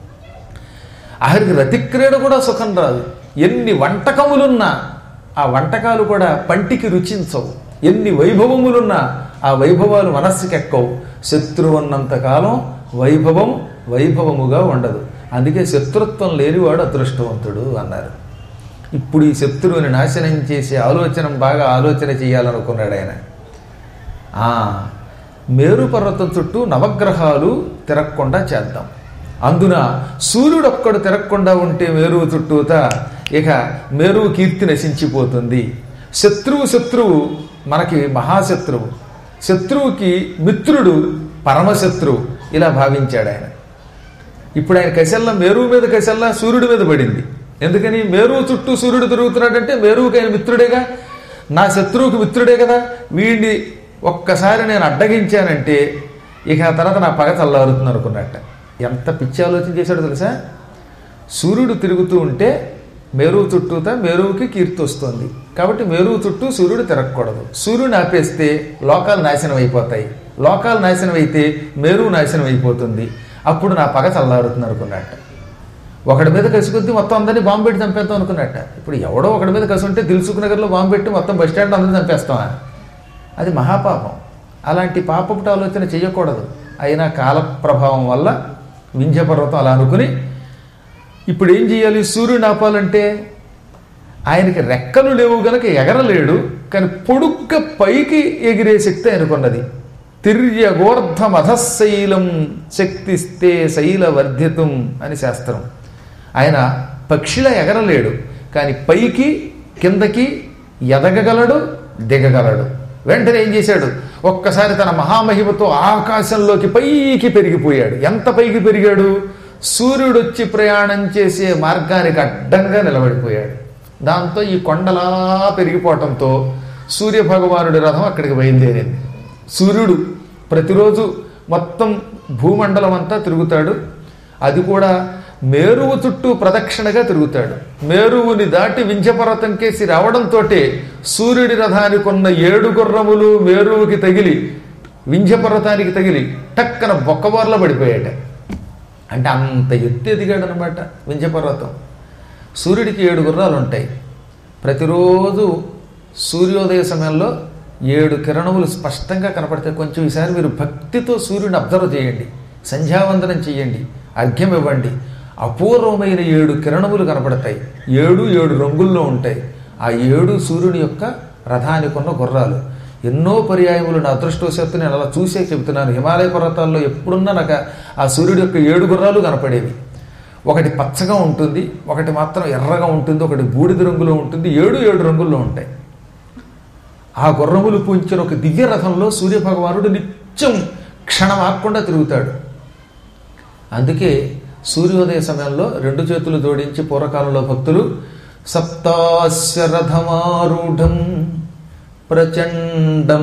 ఆఖరికి రతిక్రీడ కూడా సుఖం రాదు ఎన్ని వంటకములున్నా ఆ వంటకాలు కూడా పంటికి రుచించవు ఎన్ని వైభవములున్నా ఆ వైభవాలు మనస్సుకి ఎక్కవు శత్రువు ఉన్నంతకాలం వైభవం వైభవముగా ఉండదు అందుకే శత్రుత్వం లేనివాడు అదృష్టవంతుడు అన్నారు ఇప్పుడు ఈ శత్రువుని నాశనం చేసే ఆలోచన బాగా ఆలోచన చేయాలనుకున్నాడు ఆయన ఆ, మేరు పర్వతం చుట్టూ నవగ్రహాలు తిరగకుండా చేద్దాం అందున సూర్యుడు ఒక్కడు తిరగకుండా ఉంటే మేరువు చుట్టూత ఇక మేరువు కీర్తి నశించిపోతుంది శత్రువు శత్రువు మనకి మహాశత్రువు శత్రువుకి మిత్రుడు పరమశత్రువు ఇలా భావించాడు ఆయన ఇప్పుడు ఆయన కసెల్ల మేరువు మీద కసెల్ల సూర్యుడి మీద పడింది ఎందుకని మేరువు చుట్టూ సూర్యుడు తిరుగుతున్నాడంటే మేరువుకి ఆయన మిత్రుడేగా నా శత్రువుకి మిత్రుడే కదా వీడిని ఒక్కసారి నేను అడ్డగించానంటే ఇక ఆ తర్వాత నా పగ చల్లారుతుంది అనుకున్నట్ట ఎంత పిచ్చి ఆలోచన చేశాడో తెలుసా సూర్యుడు తిరుగుతూ ఉంటే మేరువు చుట్టూతా మేరువుకి కీర్తి వస్తుంది కాబట్టి మేరువు చుట్టూ సూర్యుడు తిరగకూడదు సూర్యుని ఆపేస్తే లోకాలు నాశనం అయిపోతాయి లోకాలు నాశనం అయితే మేరువు నాశనం అయిపోతుంది అప్పుడు నా పగ చల్లారుతుంది అనుకున్నట్ట ఒకడి మీద కసి కొద్దీ మొత్తం అందరినీ బాంబు పెట్టి చంపేద్దాం అనుకున్నట్ట ఇప్పుడు ఎవడో ఒకడి మీద కసి ఉంటే దిల్సుఖ్ నగర్లో బాంబు పెట్టి మొత్తం బస్ స్టాండ్ అందరినీ చంపేస్తామా అది మహాపాపం అలాంటి పాపపుట ఆలోచన చేయకూడదు అయినా కాల ప్రభావం వల్ల వింధ్య పర్వతం అలా అనుకుని ఇప్పుడు ఏం చేయాలి సూర్యుని ఆపాలంటే ఆయనకి రెక్కలు లేవు గనక ఎగరలేడు కానీ పొడుగ్గా పైకి ఎగిరే శక్తి ఆయనకున్నది తిర్యగోర్ధమధశైలం శక్తిస్తే శైల వర్ధితం అని శాస్త్రం ఆయన పక్షిలా ఎగరలేడు కానీ పైకి కిందకి ఎదగగలడు దిగగలడు వెంటనే ఏం చేశాడు ఒక్కసారి తన మహామహిమతో ఆకాశంలోకి పైకి పెరిగిపోయాడు ఎంత పైకి పెరిగాడు సూర్యుడు వచ్చి ప్రయాణం చేసే మార్గానికి అడ్డంగా నిలబడిపోయాడు దాంతో ఈ కొండలా పెరిగిపోవటంతో సూర్య భగవానుడి రథం అక్కడికి బయలుదేరింది సూర్యుడు ప్రతిరోజు మొత్తం భూమండలం అంతా తిరుగుతాడు అది కూడా మేరువు చుట్టూ ప్రదక్షిణగా తిరుగుతాడు మేరువుని దాటి వింధ్యపర్వతం కేసి రావడంతో సూర్యుడి రథానికి ఉన్న ఏడు గుర్రములు మేరువుకి తగిలి వింధ్యపర్వతానికి తగిలి టక్కన బొక్కబోర్ల పడిపోయాట అంటే అంత ఎత్తు ఎదిగాడు అనమాట వింధ్యపర్వతం సూర్యుడికి ఏడు గుర్రాలు ఉంటాయి ప్రతిరోజు సూర్యోదయ సమయంలో ఏడు కిరణములు స్పష్టంగా కనపడతాయి కొంచెం ఈసారి మీరు భక్తితో సూర్యుని అబ్జర్వ్ చేయండి సంధ్యావందనం చేయండి అర్ఘ్యం ఇవ్వండి అపూర్వమైన ఏడు కిరణములు కనపడతాయి ఏడు ఏడు రంగుల్లో ఉంటాయి ఆ ఏడు సూర్యుని యొక్క రథానికి ఉన్న గుర్రాలు ఎన్నో పర్యాయములు నా అదృష్టవశాత్తు నేను అలా చూసే చెబుతున్నాను హిమాలయ పర్వతాల్లో ఎప్పుడున్నా నాకు ఆ సూర్యుడి యొక్క ఏడు గుర్రాలు కనపడేవి ఒకటి పచ్చగా ఉంటుంది ఒకటి మాత్రం ఎర్రగా ఉంటుంది ఒకటి బూడిద రంగులో ఉంటుంది ఏడు ఏడు రంగుల్లో ఉంటాయి ఆ గుర్రములు పూంచిన ఒక దివ్య రథంలో సూర్యభగవానుడు నిత్యం క్షణం ఆకుండా తిరుగుతాడు అందుకే సూర్యోదయ సమయంలో రెండు చేతులు జోడించి పూర్వకాలంలో భక్తులు సప్తాస్య రథమారూఢం ప్రచండం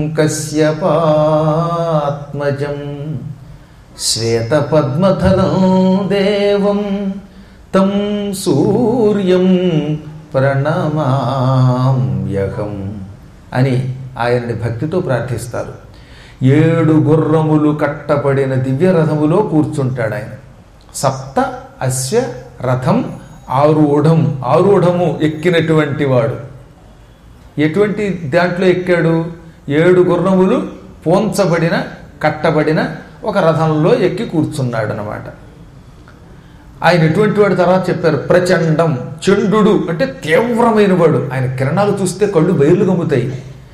కశ్యపాత్మజం శ్వేతపద్మధనం దేవం తం సూర్యం ప్రణమామ్యహం అని ఆయన్ని భక్తితో ప్రార్థిస్తారు ఏడు గుర్రములు కట్టబడిన దివ్య రథములో కూర్చుంటాడు ఆయన సప్త అస్య రథం ఆరూఢం ఆరూఢము ఎక్కినటువంటి వాడు ఎటువంటి దాంట్లో ఎక్కాడు ఏడు గుర్రములు పోంచబడిన కట్టబడిన ఒక రథంలో ఎక్కి కూర్చున్నాడు అనమాట ఆయన ఎటువంటి వాడు తర్వాత చెప్పారు ప్రచండం చండు అంటే తీవ్రమైన వాడు ఆయన కిరణాలు చూస్తే కళ్ళు బయలు గమ్ముతాయి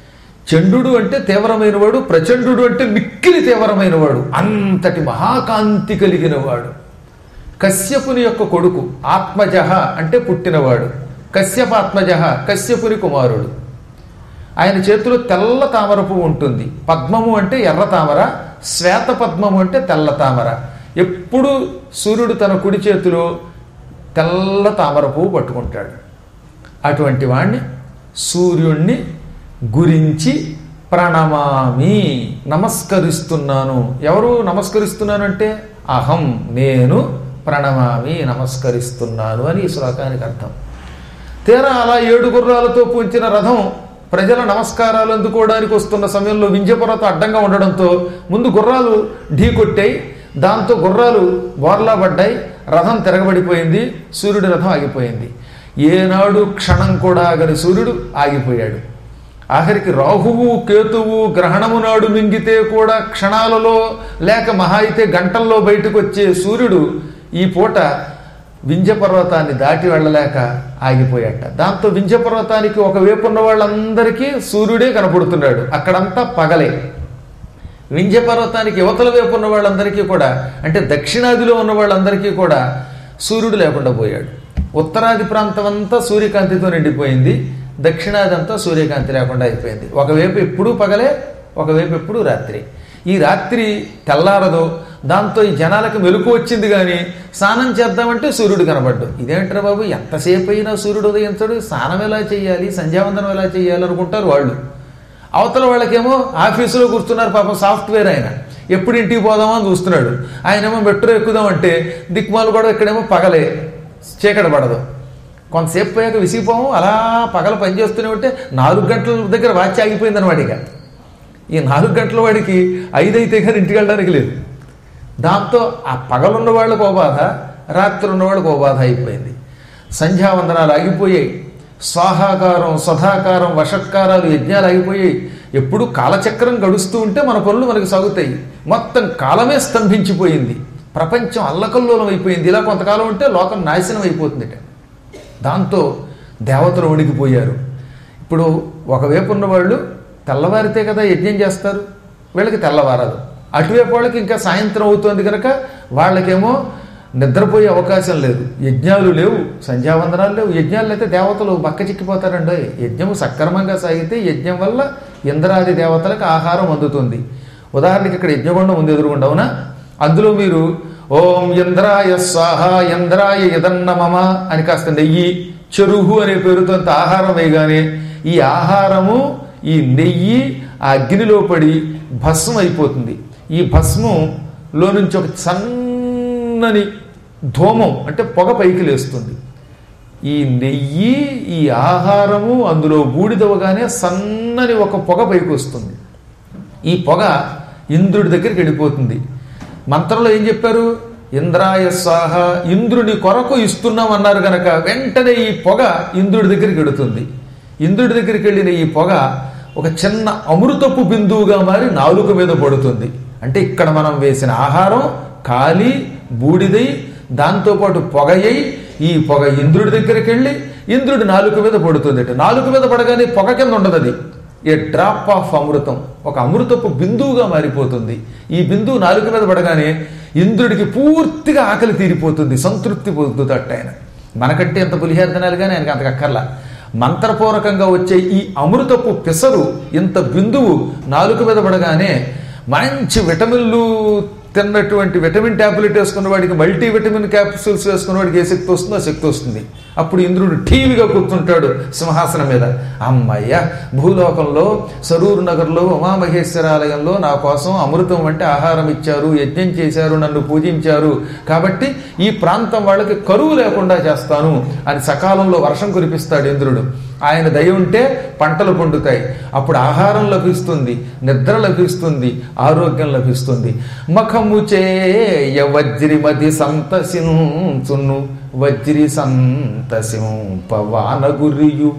చండు అంటే తీవ్రమైన వాడు ప్రచండు అంటే మిక్కిలి తీవ్రమైన వాడు అంతటి మహాకాంతి కలిగిన వాడు కశ్యపుని యొక్క కొడుకు ఆత్మజహ అంటే పుట్టినవాడు కశ్యపాత్మజ కశ్యపుని కుమారుడు ఆయన చేతిలో తెల్ల తామర పువ్వు ఉంటుంది పద్మము అంటే ఎర్ర తామర శ్వేత పద్మము అంటే తెల్ల తామర ఎప్పుడు సూర్యుడు తన కుడి చేతిలో తెల్ల తామర పువ్వు పట్టుకుంటాడు అటువంటి వాణ్ణి సూర్యుణ్ణి గురించి ప్రణమామి నమస్కరిస్తున్నాను ఎవరు నమస్కరిస్తున్నాను అంటే అహం నేను ప్రణమామి నమస్కరిస్తున్నాను అని ఈ శ్లోకానికి అర్థం తీరా అలా ఏడు గుర్రాలతో పూంచిన రథం ప్రజల నమస్కారాలు అందుకోవడానికి వస్తున్న సమయంలో వింజపర్వతం అడ్డంగా ఉండడంతో ముందు గుర్రాలు ఢీకొట్టాయి దాంతో గుర్రాలు బోర్లా పడ్డాయి రథం తిరగబడిపోయింది సూర్యుడి రథం ఆగిపోయింది ఏనాడు క్షణం కూడా ఆగని సూర్యుడు ఆగిపోయాడు ఆఖరికి రాహువు కేతువు గ్రహణము నాడు మింగితే కూడా క్షణాలలో లేక మహా అయితే గంటల్లో బయటకు వచ్చే సూర్యుడు ఈ పూట వింజ పర్వతాన్ని దాటి వెళ్ళలేక ఆగిపోయాట దాంతో వింజ పర్వతానికి ఒకవైపు ఉన్న వాళ్ళందరికీ సూర్యుడే కనపడుతున్నాడు అక్కడంతా పగలే వింజ పర్వతానికి యువతల వైపు ఉన్న వాళ్ళందరికీ కూడా అంటే దక్షిణాదిలో ఉన్న వాళ్ళందరికీ కూడా సూర్యుడు లేకుండా పోయాడు ఉత్తరాది ప్రాంతం అంతా సూర్యకాంతితో నిండిపోయింది దక్షిణాది అంతా సూర్యకాంతి లేకుండా అయిపోయింది ఒకవైపు ఎప్పుడూ పగలే ఒకవైపు ఎప్పుడూ రాత్రి ఈ రాత్రి తెల్లారదు దాంతో ఈ జనాలకు మెలకు వచ్చింది కానీ స్నానం చేద్దామంటే సూర్యుడు కనబడ్డు ఇదేంటారు బాబు ఎంతసేపు అయినా సూర్యుడు ఉదయించడు స్నానం ఎలా చేయాలి సంధ్యావందనం ఎలా చేయాలి అనుకుంటారు వాళ్ళు అవతల వాళ్ళకేమో ఆఫీసులో కూర్చున్నారు పాపం సాఫ్ట్వేర్ ఆయన ఎప్పుడు ఇంటికి పోదామా అని చూస్తున్నాడు ఆయనేమో మెట్రో ఎక్కుదామంటే దిక్మాలు కూడా ఇక్కడేమో పగలే చీకటి పడదు కొంతసేపు పోయాక విసిగిపోము అలా పగల పనిచేస్తూనే ఉంటే నాలుగు గంటల దగ్గర వాచ్ ఆగిపోయింది అనమాట ఇక ఈ నాలుగు గంటల వాడికి ఐదు అయితే కానీ ఇంటికి వెళ్ళడానికి లేదు దాంతో ఆ పగలున్న వాళ్ళకు ఓ బాధ రాత్రి ఉన్న వాళ్ళకు ఓ బాధ అయిపోయింది సంధ్యావందనాలు ఆగిపోయాయి స్వాహాకారం సదాకారం వషత్కారాలు యజ్ఞాలు ఆగిపోయాయి ఎప్పుడు కాలచక్రం గడుస్తూ ఉంటే మన పనులు మనకు సాగుతాయి మొత్తం కాలమే స్తంభించిపోయింది ప్రపంచం అల్లకల్లోలం అయిపోయింది ఇలా కొంతకాలం ఉంటే లోకం నాశనం అయిపోతుందిట దాంతో దేవతలు వణికిపోయారు ఇప్పుడు ఒకవైపు ఉన్న వాళ్ళు తెల్లవారితే కదా యజ్ఞం చేస్తారు వీళ్ళకి తెల్లవారదు అటువైపు వాళ్ళకి ఇంకా సాయంత్రం అవుతుంది కనుక వాళ్ళకేమో నిద్రపోయే అవకాశం లేదు యజ్ఞాలు లేవు సంధ్యావందనాలు లేవు యజ్ఞాలు అయితే దేవతలు బక్క చిక్కిపోతారండి యజ్ఞము సక్రమంగా సాగితే యజ్ఞం వల్ల ఇంద్రాది దేవతలకు ఆహారం అందుతుంది ఉదాహరణకి ఇక్కడ యజ్ఞగుండం ఉంది ఎదురుగుండా అవునా అందులో మీరు ఓం ఇంద్రాయ స్వాహ ఇంద్రాయ యదన్న మమ అని కాస్త నెయ్యి చెరుగు అనే పేరుతో అంత ఆహారం వేయగానే ఈ ఆహారము ఈ నెయ్యి ఆ అగ్నిలో పడి భస్మం అయిపోతుంది ఈ భస్మంలో నుంచి ఒక సన్నని ధూమం అంటే పొగ పైకి లేస్తుంది ఈ నెయ్యి ఈ ఆహారము అందులో బూడిదవగానే సన్నని ఒక పొగ పైకి వస్తుంది ఈ పొగ ఇంద్రుడి దగ్గరికి వెళ్ళిపోతుంది మంత్రంలో ఏం చెప్పారు ఇంద్రాయ స్వాహ ఇంద్రుని కొరకు ఇస్తున్నాం అన్నారు గనక వెంటనే ఈ పొగ ఇంద్రుడి దగ్గరికి వెడుతుంది ఇంద్రుడి దగ్గరికి వెళ్ళిన ఈ పొగ ఒక చిన్న అమృతపు బిందువుగా మారి నాలుక మీద పడుతుంది అంటే ఇక్కడ మనం వేసిన ఆహారం కాలి బూడిదై దాంతోపాటు పొగయ్యి ఈ పొగ ఇంద్రుడి దగ్గరికి వెళ్ళి ఇంద్రుడి నాలుక మీద పడుతుంది నాలుక మీద పడగానే పొగ కింద ఉండదు అది ఏ డ్రాప్ ఆఫ్ అమృతం ఒక అమృతపు బిందువుగా మారిపోతుంది ఈ బిందువు నాలుక మీద పడగానే ఇంద్రుడికి పూర్తిగా ఆకలి తీరిపోతుంది సంతృప్తి పొందుతట్టు ఆయన మనకంటే ఎంత పులిహార తినాలి కానీ ఆయనకి అంతకు అక్కర్లా మంత్రపూర్వకంగా వచ్చే ఈ అమృతపు పిసరు ఇంత బిందువు నాలుక మీద పడగానే మంచి విటమిన్లు తిన్నటువంటి విటమిన్ ట్యాబ్లెట్ వేసుకున్న వాడికి మల్టీ విటమిన్ క్యాప్సూల్స్ వేసుకున్న వాడికి ఏ శక్తి వస్తుందో ఆ శక్తి వస్తుంది అప్పుడు ఇంద్రుడు టీవీగా కూర్చుంటాడు సింహాసనం మీద అమ్మయ్య భూలోకంలో సరూరు నగర్లో ఉమామహేశ్వరాలయంలో నా కోసం అమృతం అంటే ఆహారం ఇచ్చారు యజ్ఞం చేశారు నన్ను పూజించారు కాబట్టి ఈ ప్రాంతం వాళ్ళకి కరువు లేకుండా చేస్తాను అని సకాలంలో వర్షం కురిపిస్తాడు ఇంద్రుడు ఆయన దయ ఉంటే పంటలు పండుతాయి అప్పుడు ఆహారం లభిస్తుంది నిద్ర లభిస్తుంది ఆరోగ్యం లభిస్తుంది మఖము చేయ వజ్రిమతి సంతసించును వజ్రి సంతసింప వానగురియు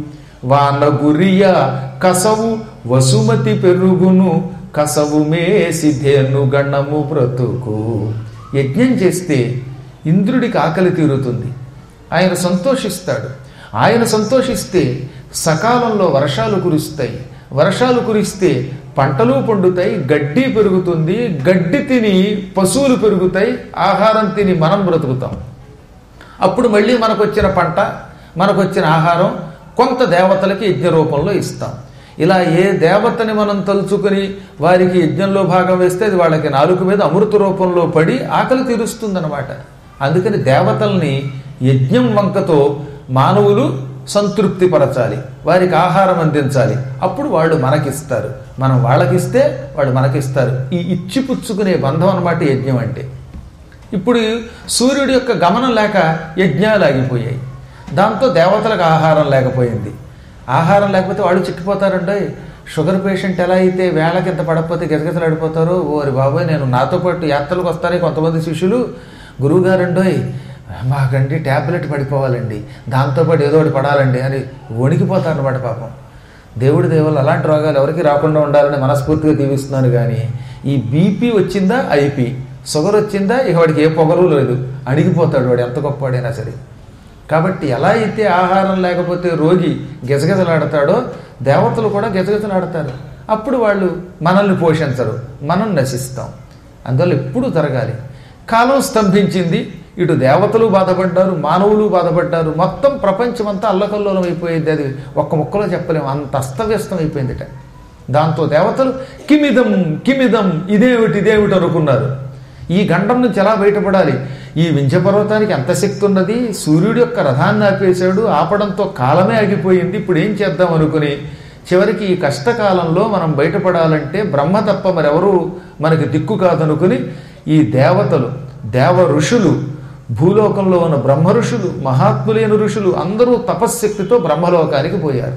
వానగురియ కసవు వసుమతి పెరుగును కసవు మేసి ధేను గణము బ్రతుకు యజ్ఞం చేస్తే ఇంద్రుడికి ఆకలి తీరుతుంది ఆయన సంతోషిస్తాడు ఆయన సంతోషిస్తే సకాలంలో వర్షాలు కురుస్తాయి వర్షాలు కురిస్తే పంటలు పండుతాయి గడ్డి పెరుగుతుంది గడ్డి తిని పశువులు పెరుగుతాయి ఆహారం తిని మనం బ్రతుకుతాం అప్పుడు మళ్ళీ మనకు వచ్చిన పంట మనకు వచ్చిన ఆహారం కొంత దేవతలకి యజ్ఞ రూపంలో ఇస్తాం ఇలా ఏ దేవతని మనం తలుచుకుని వారికి యజ్ఞంలో భాగం వేస్తే అది వాళ్ళకి నాలుగు మీద అమృత రూపంలో పడి ఆకలి తీరుస్తుందన్నమాట అందుకని దేవతల్ని యజ్ఞం వంకతో మానవులు సంతృప్తి పరచాలి వారికి ఆహారం అందించాలి అప్పుడు వాళ్ళు మనకిస్తారు మనం వాళ్ళకిస్తే వాళ్ళు మనకిస్తారు ఈ ఇచ్చి పుచ్చుకునే బంధం అన్నమాట యజ్ఞం అంటే ఇప్పుడు సూర్యుడి యొక్క గమనం లేక యజ్ఞాలు ఆగిపోయాయి దాంతో దేవతలకు ఆహారం లేకపోయింది ఆహారం లేకపోతే వాళ్ళు చిక్కిపోతారంటే షుగర్ పేషెంట్ ఎలా అయితే వేళకి ఇంత పడకపోతే గిజగిజలాడిపోతారో ఓరి బాబోయ్ నేను నాతో పాటు యాత్రలకు వస్తారే కొంతమంది శిష్యులు గురువుగారండోయ్ మాకండి ట్యాబ్లెట్ పడిపోవాలండి దాంతోపాటు ఏదో ఒకటి పడాలండి అని వణికిపోతారన్నమాట పాపం దేవుడి దేవుళ్ళు అలాంటి రోగాలు ఎవరికి రాకుండా ఉండాలని మనస్ఫూర్తిగా దీవిస్తున్నాను కానీ ఈ బీపీ వచ్చిందా ఐపీ షుగర్ వచ్చిందా ఇక వాడికి ఏ పొగరు లేదు అణిగిపోతాడు వాడు ఎంత గొప్పవాడైనా సరే కాబట్టి ఎలా అయితే ఆహారం లేకపోతే రోగి గెజగెజలాడతాడో దేవతలు కూడా గెజగెజలాడతారు అప్పుడు వాళ్ళు మనల్ని పోషించరు మనం నశిస్తాం అందువల్ల ఎప్పుడూ జరగాలి కాలం స్తంభించింది ఇటు దేవతలు బాధపడ్డారు మానవులు బాధపడ్డారు మొత్తం ప్రపంచమంతా అల్లకల్లోలం అయిపోయింది అది ఒక్క ముక్కలో చెప్పలేము అంత అస్తవ్యస్తం అయిపోయిందిట దాంతో దేవతలు కిమిదం కిమిదం ఇదేమిటి ఇదేమిటి అనుకున్నారు ఈ గండం నుంచి ఎలా బయటపడాలి ఈ వింధ్యపర్వతానికి ఎంత శక్తి ఉన్నది సూర్యుడి యొక్క రథాన్ని ఆపేశాడు ఆపడంతో కాలమే ఆగిపోయింది ఇప్పుడు ఏం చేద్దాం అనుకుని చివరికి ఈ కష్టకాలంలో మనం బయటపడాలంటే బ్రహ్మ తప్ప మరెవరూ మనకి దిక్కు కాదనుకుని ఈ దేవతలు దేవ ఋషులు భూలోకంలో ఉన్న బ్రహ్మ ఋషులు మహాత్ములైన ఋషులు అందరూ తపశ్శక్తితో బ్రహ్మలోకానికి పోయారు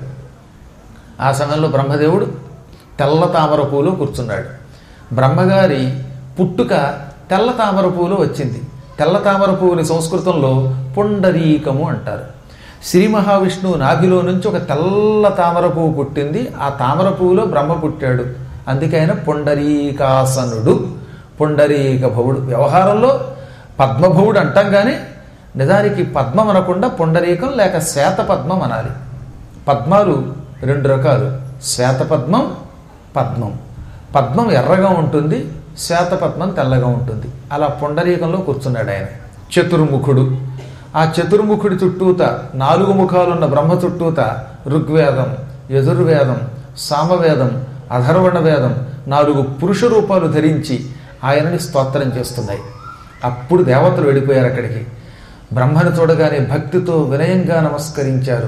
ఆ సమయంలో బ్రహ్మదేవుడు తెల్ల తామర పూలు కూర్చున్నాడు బ్రహ్మగారి పుట్టుక తెల్ల తామర పూలు వచ్చింది తెల్ల తామర పువ్వుని సంస్కృతంలో పుండరీకము అంటారు శ్రీ మహావిష్ణువు నాభిలో నుంచి ఒక తెల్ల తామర పువ్వు పుట్టింది ఆ తామర పువ్వులో బ్రహ్మ పుట్టాడు అందుకే ఆయన పుండరీకాసనుడు పుండరీక భవుడు వ్యవహారంలో పద్మభవుడు అంటాం కానీ నిజానికి పద్మం అనకుండా పుండరీకం లేక శ్వేత పద్మం అనాలి పద్మాలు రెండు రకాలు శ్వేతపద్మం పద్మం పద్మం ఎర్రగా ఉంటుంది శ్వేతపద్మం తెల్లగా ఉంటుంది అలా పుండరీకంలో కూర్చున్నాడు ఆయన చతుర్ముఖుడు ఆ చతుర్ముఖుడి చుట్టూత నాలుగు ముఖాలున్న బ్రహ్మ చుట్టూత ఋగ్వేదం యజుర్వేదం సామవేదం అధర్వణ వేదం నాలుగు పురుష రూపాలు ధరించి ఆయనని స్తోత్రం చేస్తున్నాయి అప్పుడు దేవతలు వెళ్ళిపోయారు అక్కడికి బ్రహ్మను చూడగానే భక్తితో వినయంగా నమస్కరించారు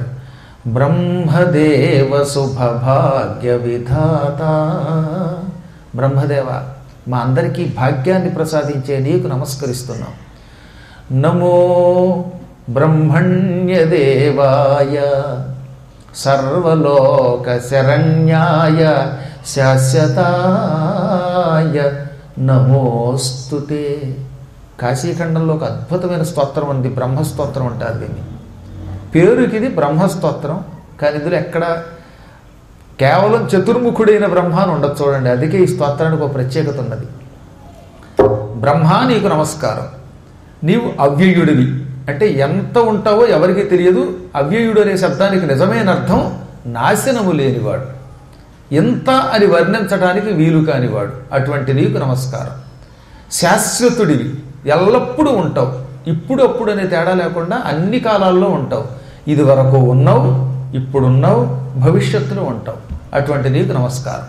బ్రహ్మదేవ శుభభాగ్య విధాత బ్రహ్మదేవ మా అందరికీ భాగ్యాన్ని ప్రసాదించే నీకు నమస్కరిస్తున్నాం నమో బ్రహ్మణ్యదేవాయ సర్వలోక శరణ్యాయ శాశ్వతాయ నమోస్తుతే కాశీఖండంలో ఒక అద్భుతమైన స్తోత్రం ఉంది బ్రహ్మస్తోత్రం అంటారు దీన్ని పేరుకి ఇది బ్రహ్మస్తోత్రం కానీ ఇందులో ఎక్కడ కేవలం చతుర్ముఖుడైన బ్రహ్మ అని ఉండదు చూడండి అందుకే ఈ స్తోత్రానికి ఒక ప్రత్యేకత ఉన్నది బ్రహ్మ నీకు నమస్కారం నీవు అవ్యయుడివి అంటే ఎంత ఉంటావో ఎవరికి తెలియదు అవ్యయుడు అనే శబ్దానికి నిజమైన అర్థం నాశనము లేనివాడు ఎంత అని వర్ణించడానికి వీలు కానివాడు అటువంటి నీకు నమస్కారం శాశ్వతుడివి ఎల్లప్పుడూ ఉంటావు ఇప్పుడు అప్పుడు అనే తేడా లేకుండా అన్ని కాలాల్లో ఉంటావు ఇది వరకు ఉన్నావు ఇప్పుడున్నావు భవిష్యత్తులో ఉంటావు అటువంటి నీకు నమస్కారం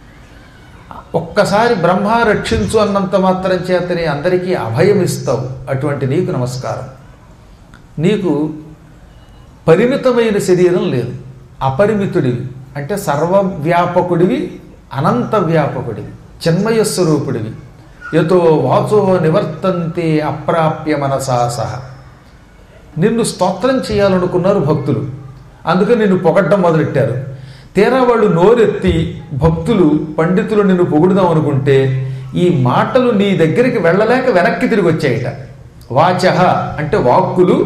ఒక్కసారి బ్రహ్మ రక్షించు అన్నంత మాత్రం చేతనే అందరికీ అభయం ఇస్తావు అటువంటి నీకు నమస్కారం నీకు పరిమితమైన శరీరం లేదు అపరిమితుడివి అంటే సర్వవ్యాపకుడివి అనంత వ్యాపకుడివి చిన్మయ స్వరూపుడివి యతో వాచో నివర్తంతే అప్రాప్య మనసా సహ నిన్ను స్తోత్రం చేయాలనుకున్నారు భక్తులు అందుకని నిన్ను పొగడ్డం మొదలెట్టారు తీరా వాళ్ళు నోరెత్తి భక్తులు పండితులు నిన్ను పొగుడుదాం అనుకుంటే ఈ మాటలు నీ దగ్గరికి వెళ్ళలేక వెనక్కి తిరిగి వచ్చాయిట వాచ అంటే వాక్కులు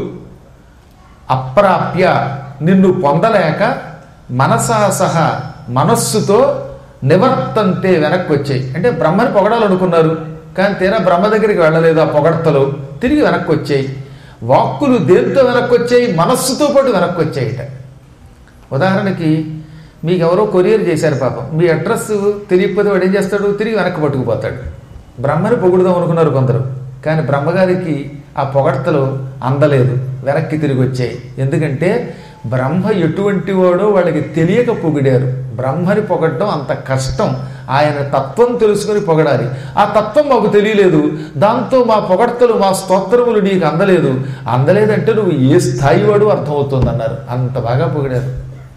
అప్రాప్య నిన్ను పొందలేక మనసా సహ మనస్సుతో నివర్తంతే వెనక్కి వచ్చాయి అంటే బ్రహ్మని పొగడాలనుకున్నారు కానీ తీరా బ్రహ్మ దగ్గరికి వెళ్ళలేదు ఆ పొగడ్తలు తిరిగి వెనక్కి వచ్చాయి వాక్కులు దేంతో వెనక్కి వచ్చాయి మనస్సుతో పాటు వెనక్కి వచ్చాయిట ఉదాహరణకి మీకు ఎవరో కొరియర్ చేశారు పాపం మీ అడ్రస్ తెలియకపోతే వాడు ఏం చేస్తాడు తిరిగి వెనక్కి పట్టుకుపోతాడు బ్రహ్మని పొగుడుదాం అనుకున్నారు కొందరు కానీ బ్రహ్మగారికి ఆ పొగడ్తలు అందలేదు వెనక్కి తిరిగి వచ్చాయి ఎందుకంటే బ్రహ్మ ఎటువంటి వాడో వాళ్ళకి తెలియక పొగిడారు బ్రహ్మని పొగడడం అంత కష్టం ఆయన తత్వం తెలుసుకుని పొగడాలి ఆ తత్వం మాకు తెలియలేదు దాంతో మా పొగడ్తలు మా స్తోత్రములు నీకు అందలేదు అందలేదంటే నువ్వు ఏ స్థాయి వాడు అర్థమవుతుంది అన్నారు అంత బాగా పొగిడారు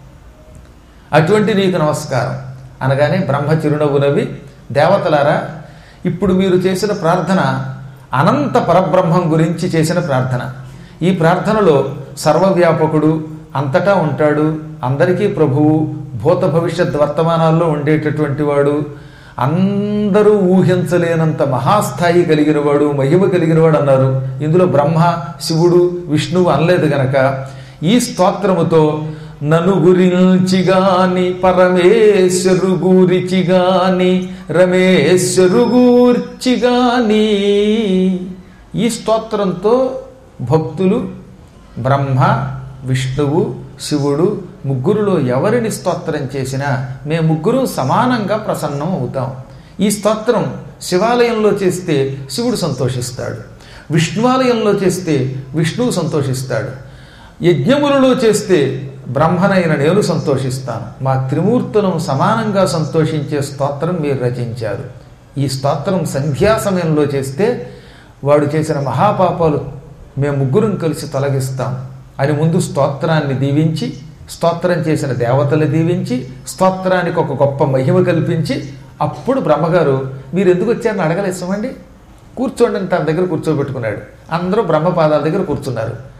అటువంటి నీకు నమస్కారం అనగానే బ్రహ్మ చిరునవ్వు నవ్వి దేవతలారా ఇప్పుడు మీరు చేసిన ప్రార్థన అనంత పరబ్రహ్మం గురించి చేసిన ప్రార్థన ఈ ప్రార్థనలో సర్వవ్యాపకుడు అంతటా ఉంటాడు అందరికీ ప్రభువు భూత భవిష్యత్ వర్తమానాల్లో ఉండేటటువంటి వాడు అందరూ ఊహించలేనంత మహాస్థాయి కలిగిన వాడు మహిమ కలిగిన వాడు అన్నారు ఇందులో బ్రహ్మ శివుడు విష్ణువు అనలేదు గనక ఈ స్తోత్రముతో నను గురించిగాని పరమేశ్వరు గూరిచిగాని రమేశ్వరు గూర్చిగాని ఈ స్తోత్రంతో భక్తులు బ్రహ్మ విష్ణువు శివుడు ముగ్గురులో ఎవరిని స్తోత్రం చేసినా మేము ముగ్గురు సమానంగా ప్రసన్నం అవుతాం ఈ స్తోత్రం శివాలయంలో చేస్తే శివుడు సంతోషిస్తాడు విష్ణువాలయంలో చేస్తే విష్ణువు సంతోషిస్తాడు యజ్ఞములలో చేస్తే బ్రహ్మనైన నేను సంతోషిస్తాను మా త్రిమూర్తులను సమానంగా సంతోషించే స్తోత్రం మీరు రచించారు ఈ స్తోత్రం సంధ్యా సమయంలో చేస్తే వాడు చేసిన మహాపాపాలు మేము ముగ్గురం కలిసి తొలగిస్తాం అని ముందు స్తోత్రాన్ని దీవించి స్తోత్రం చేసిన దేవతలు దీవించి స్తోత్రానికి ఒక గొప్ప మహిమ కల్పించి అప్పుడు బ్రహ్మగారు మీరు ఎందుకు వచ్చారని అడగలేసామండి కూర్చోండి అని తన దగ్గర కూర్చోబెట్టుకున్నాడు అందరూ బ్రహ్మపాదాల దగ్గర కూర్చున్నారు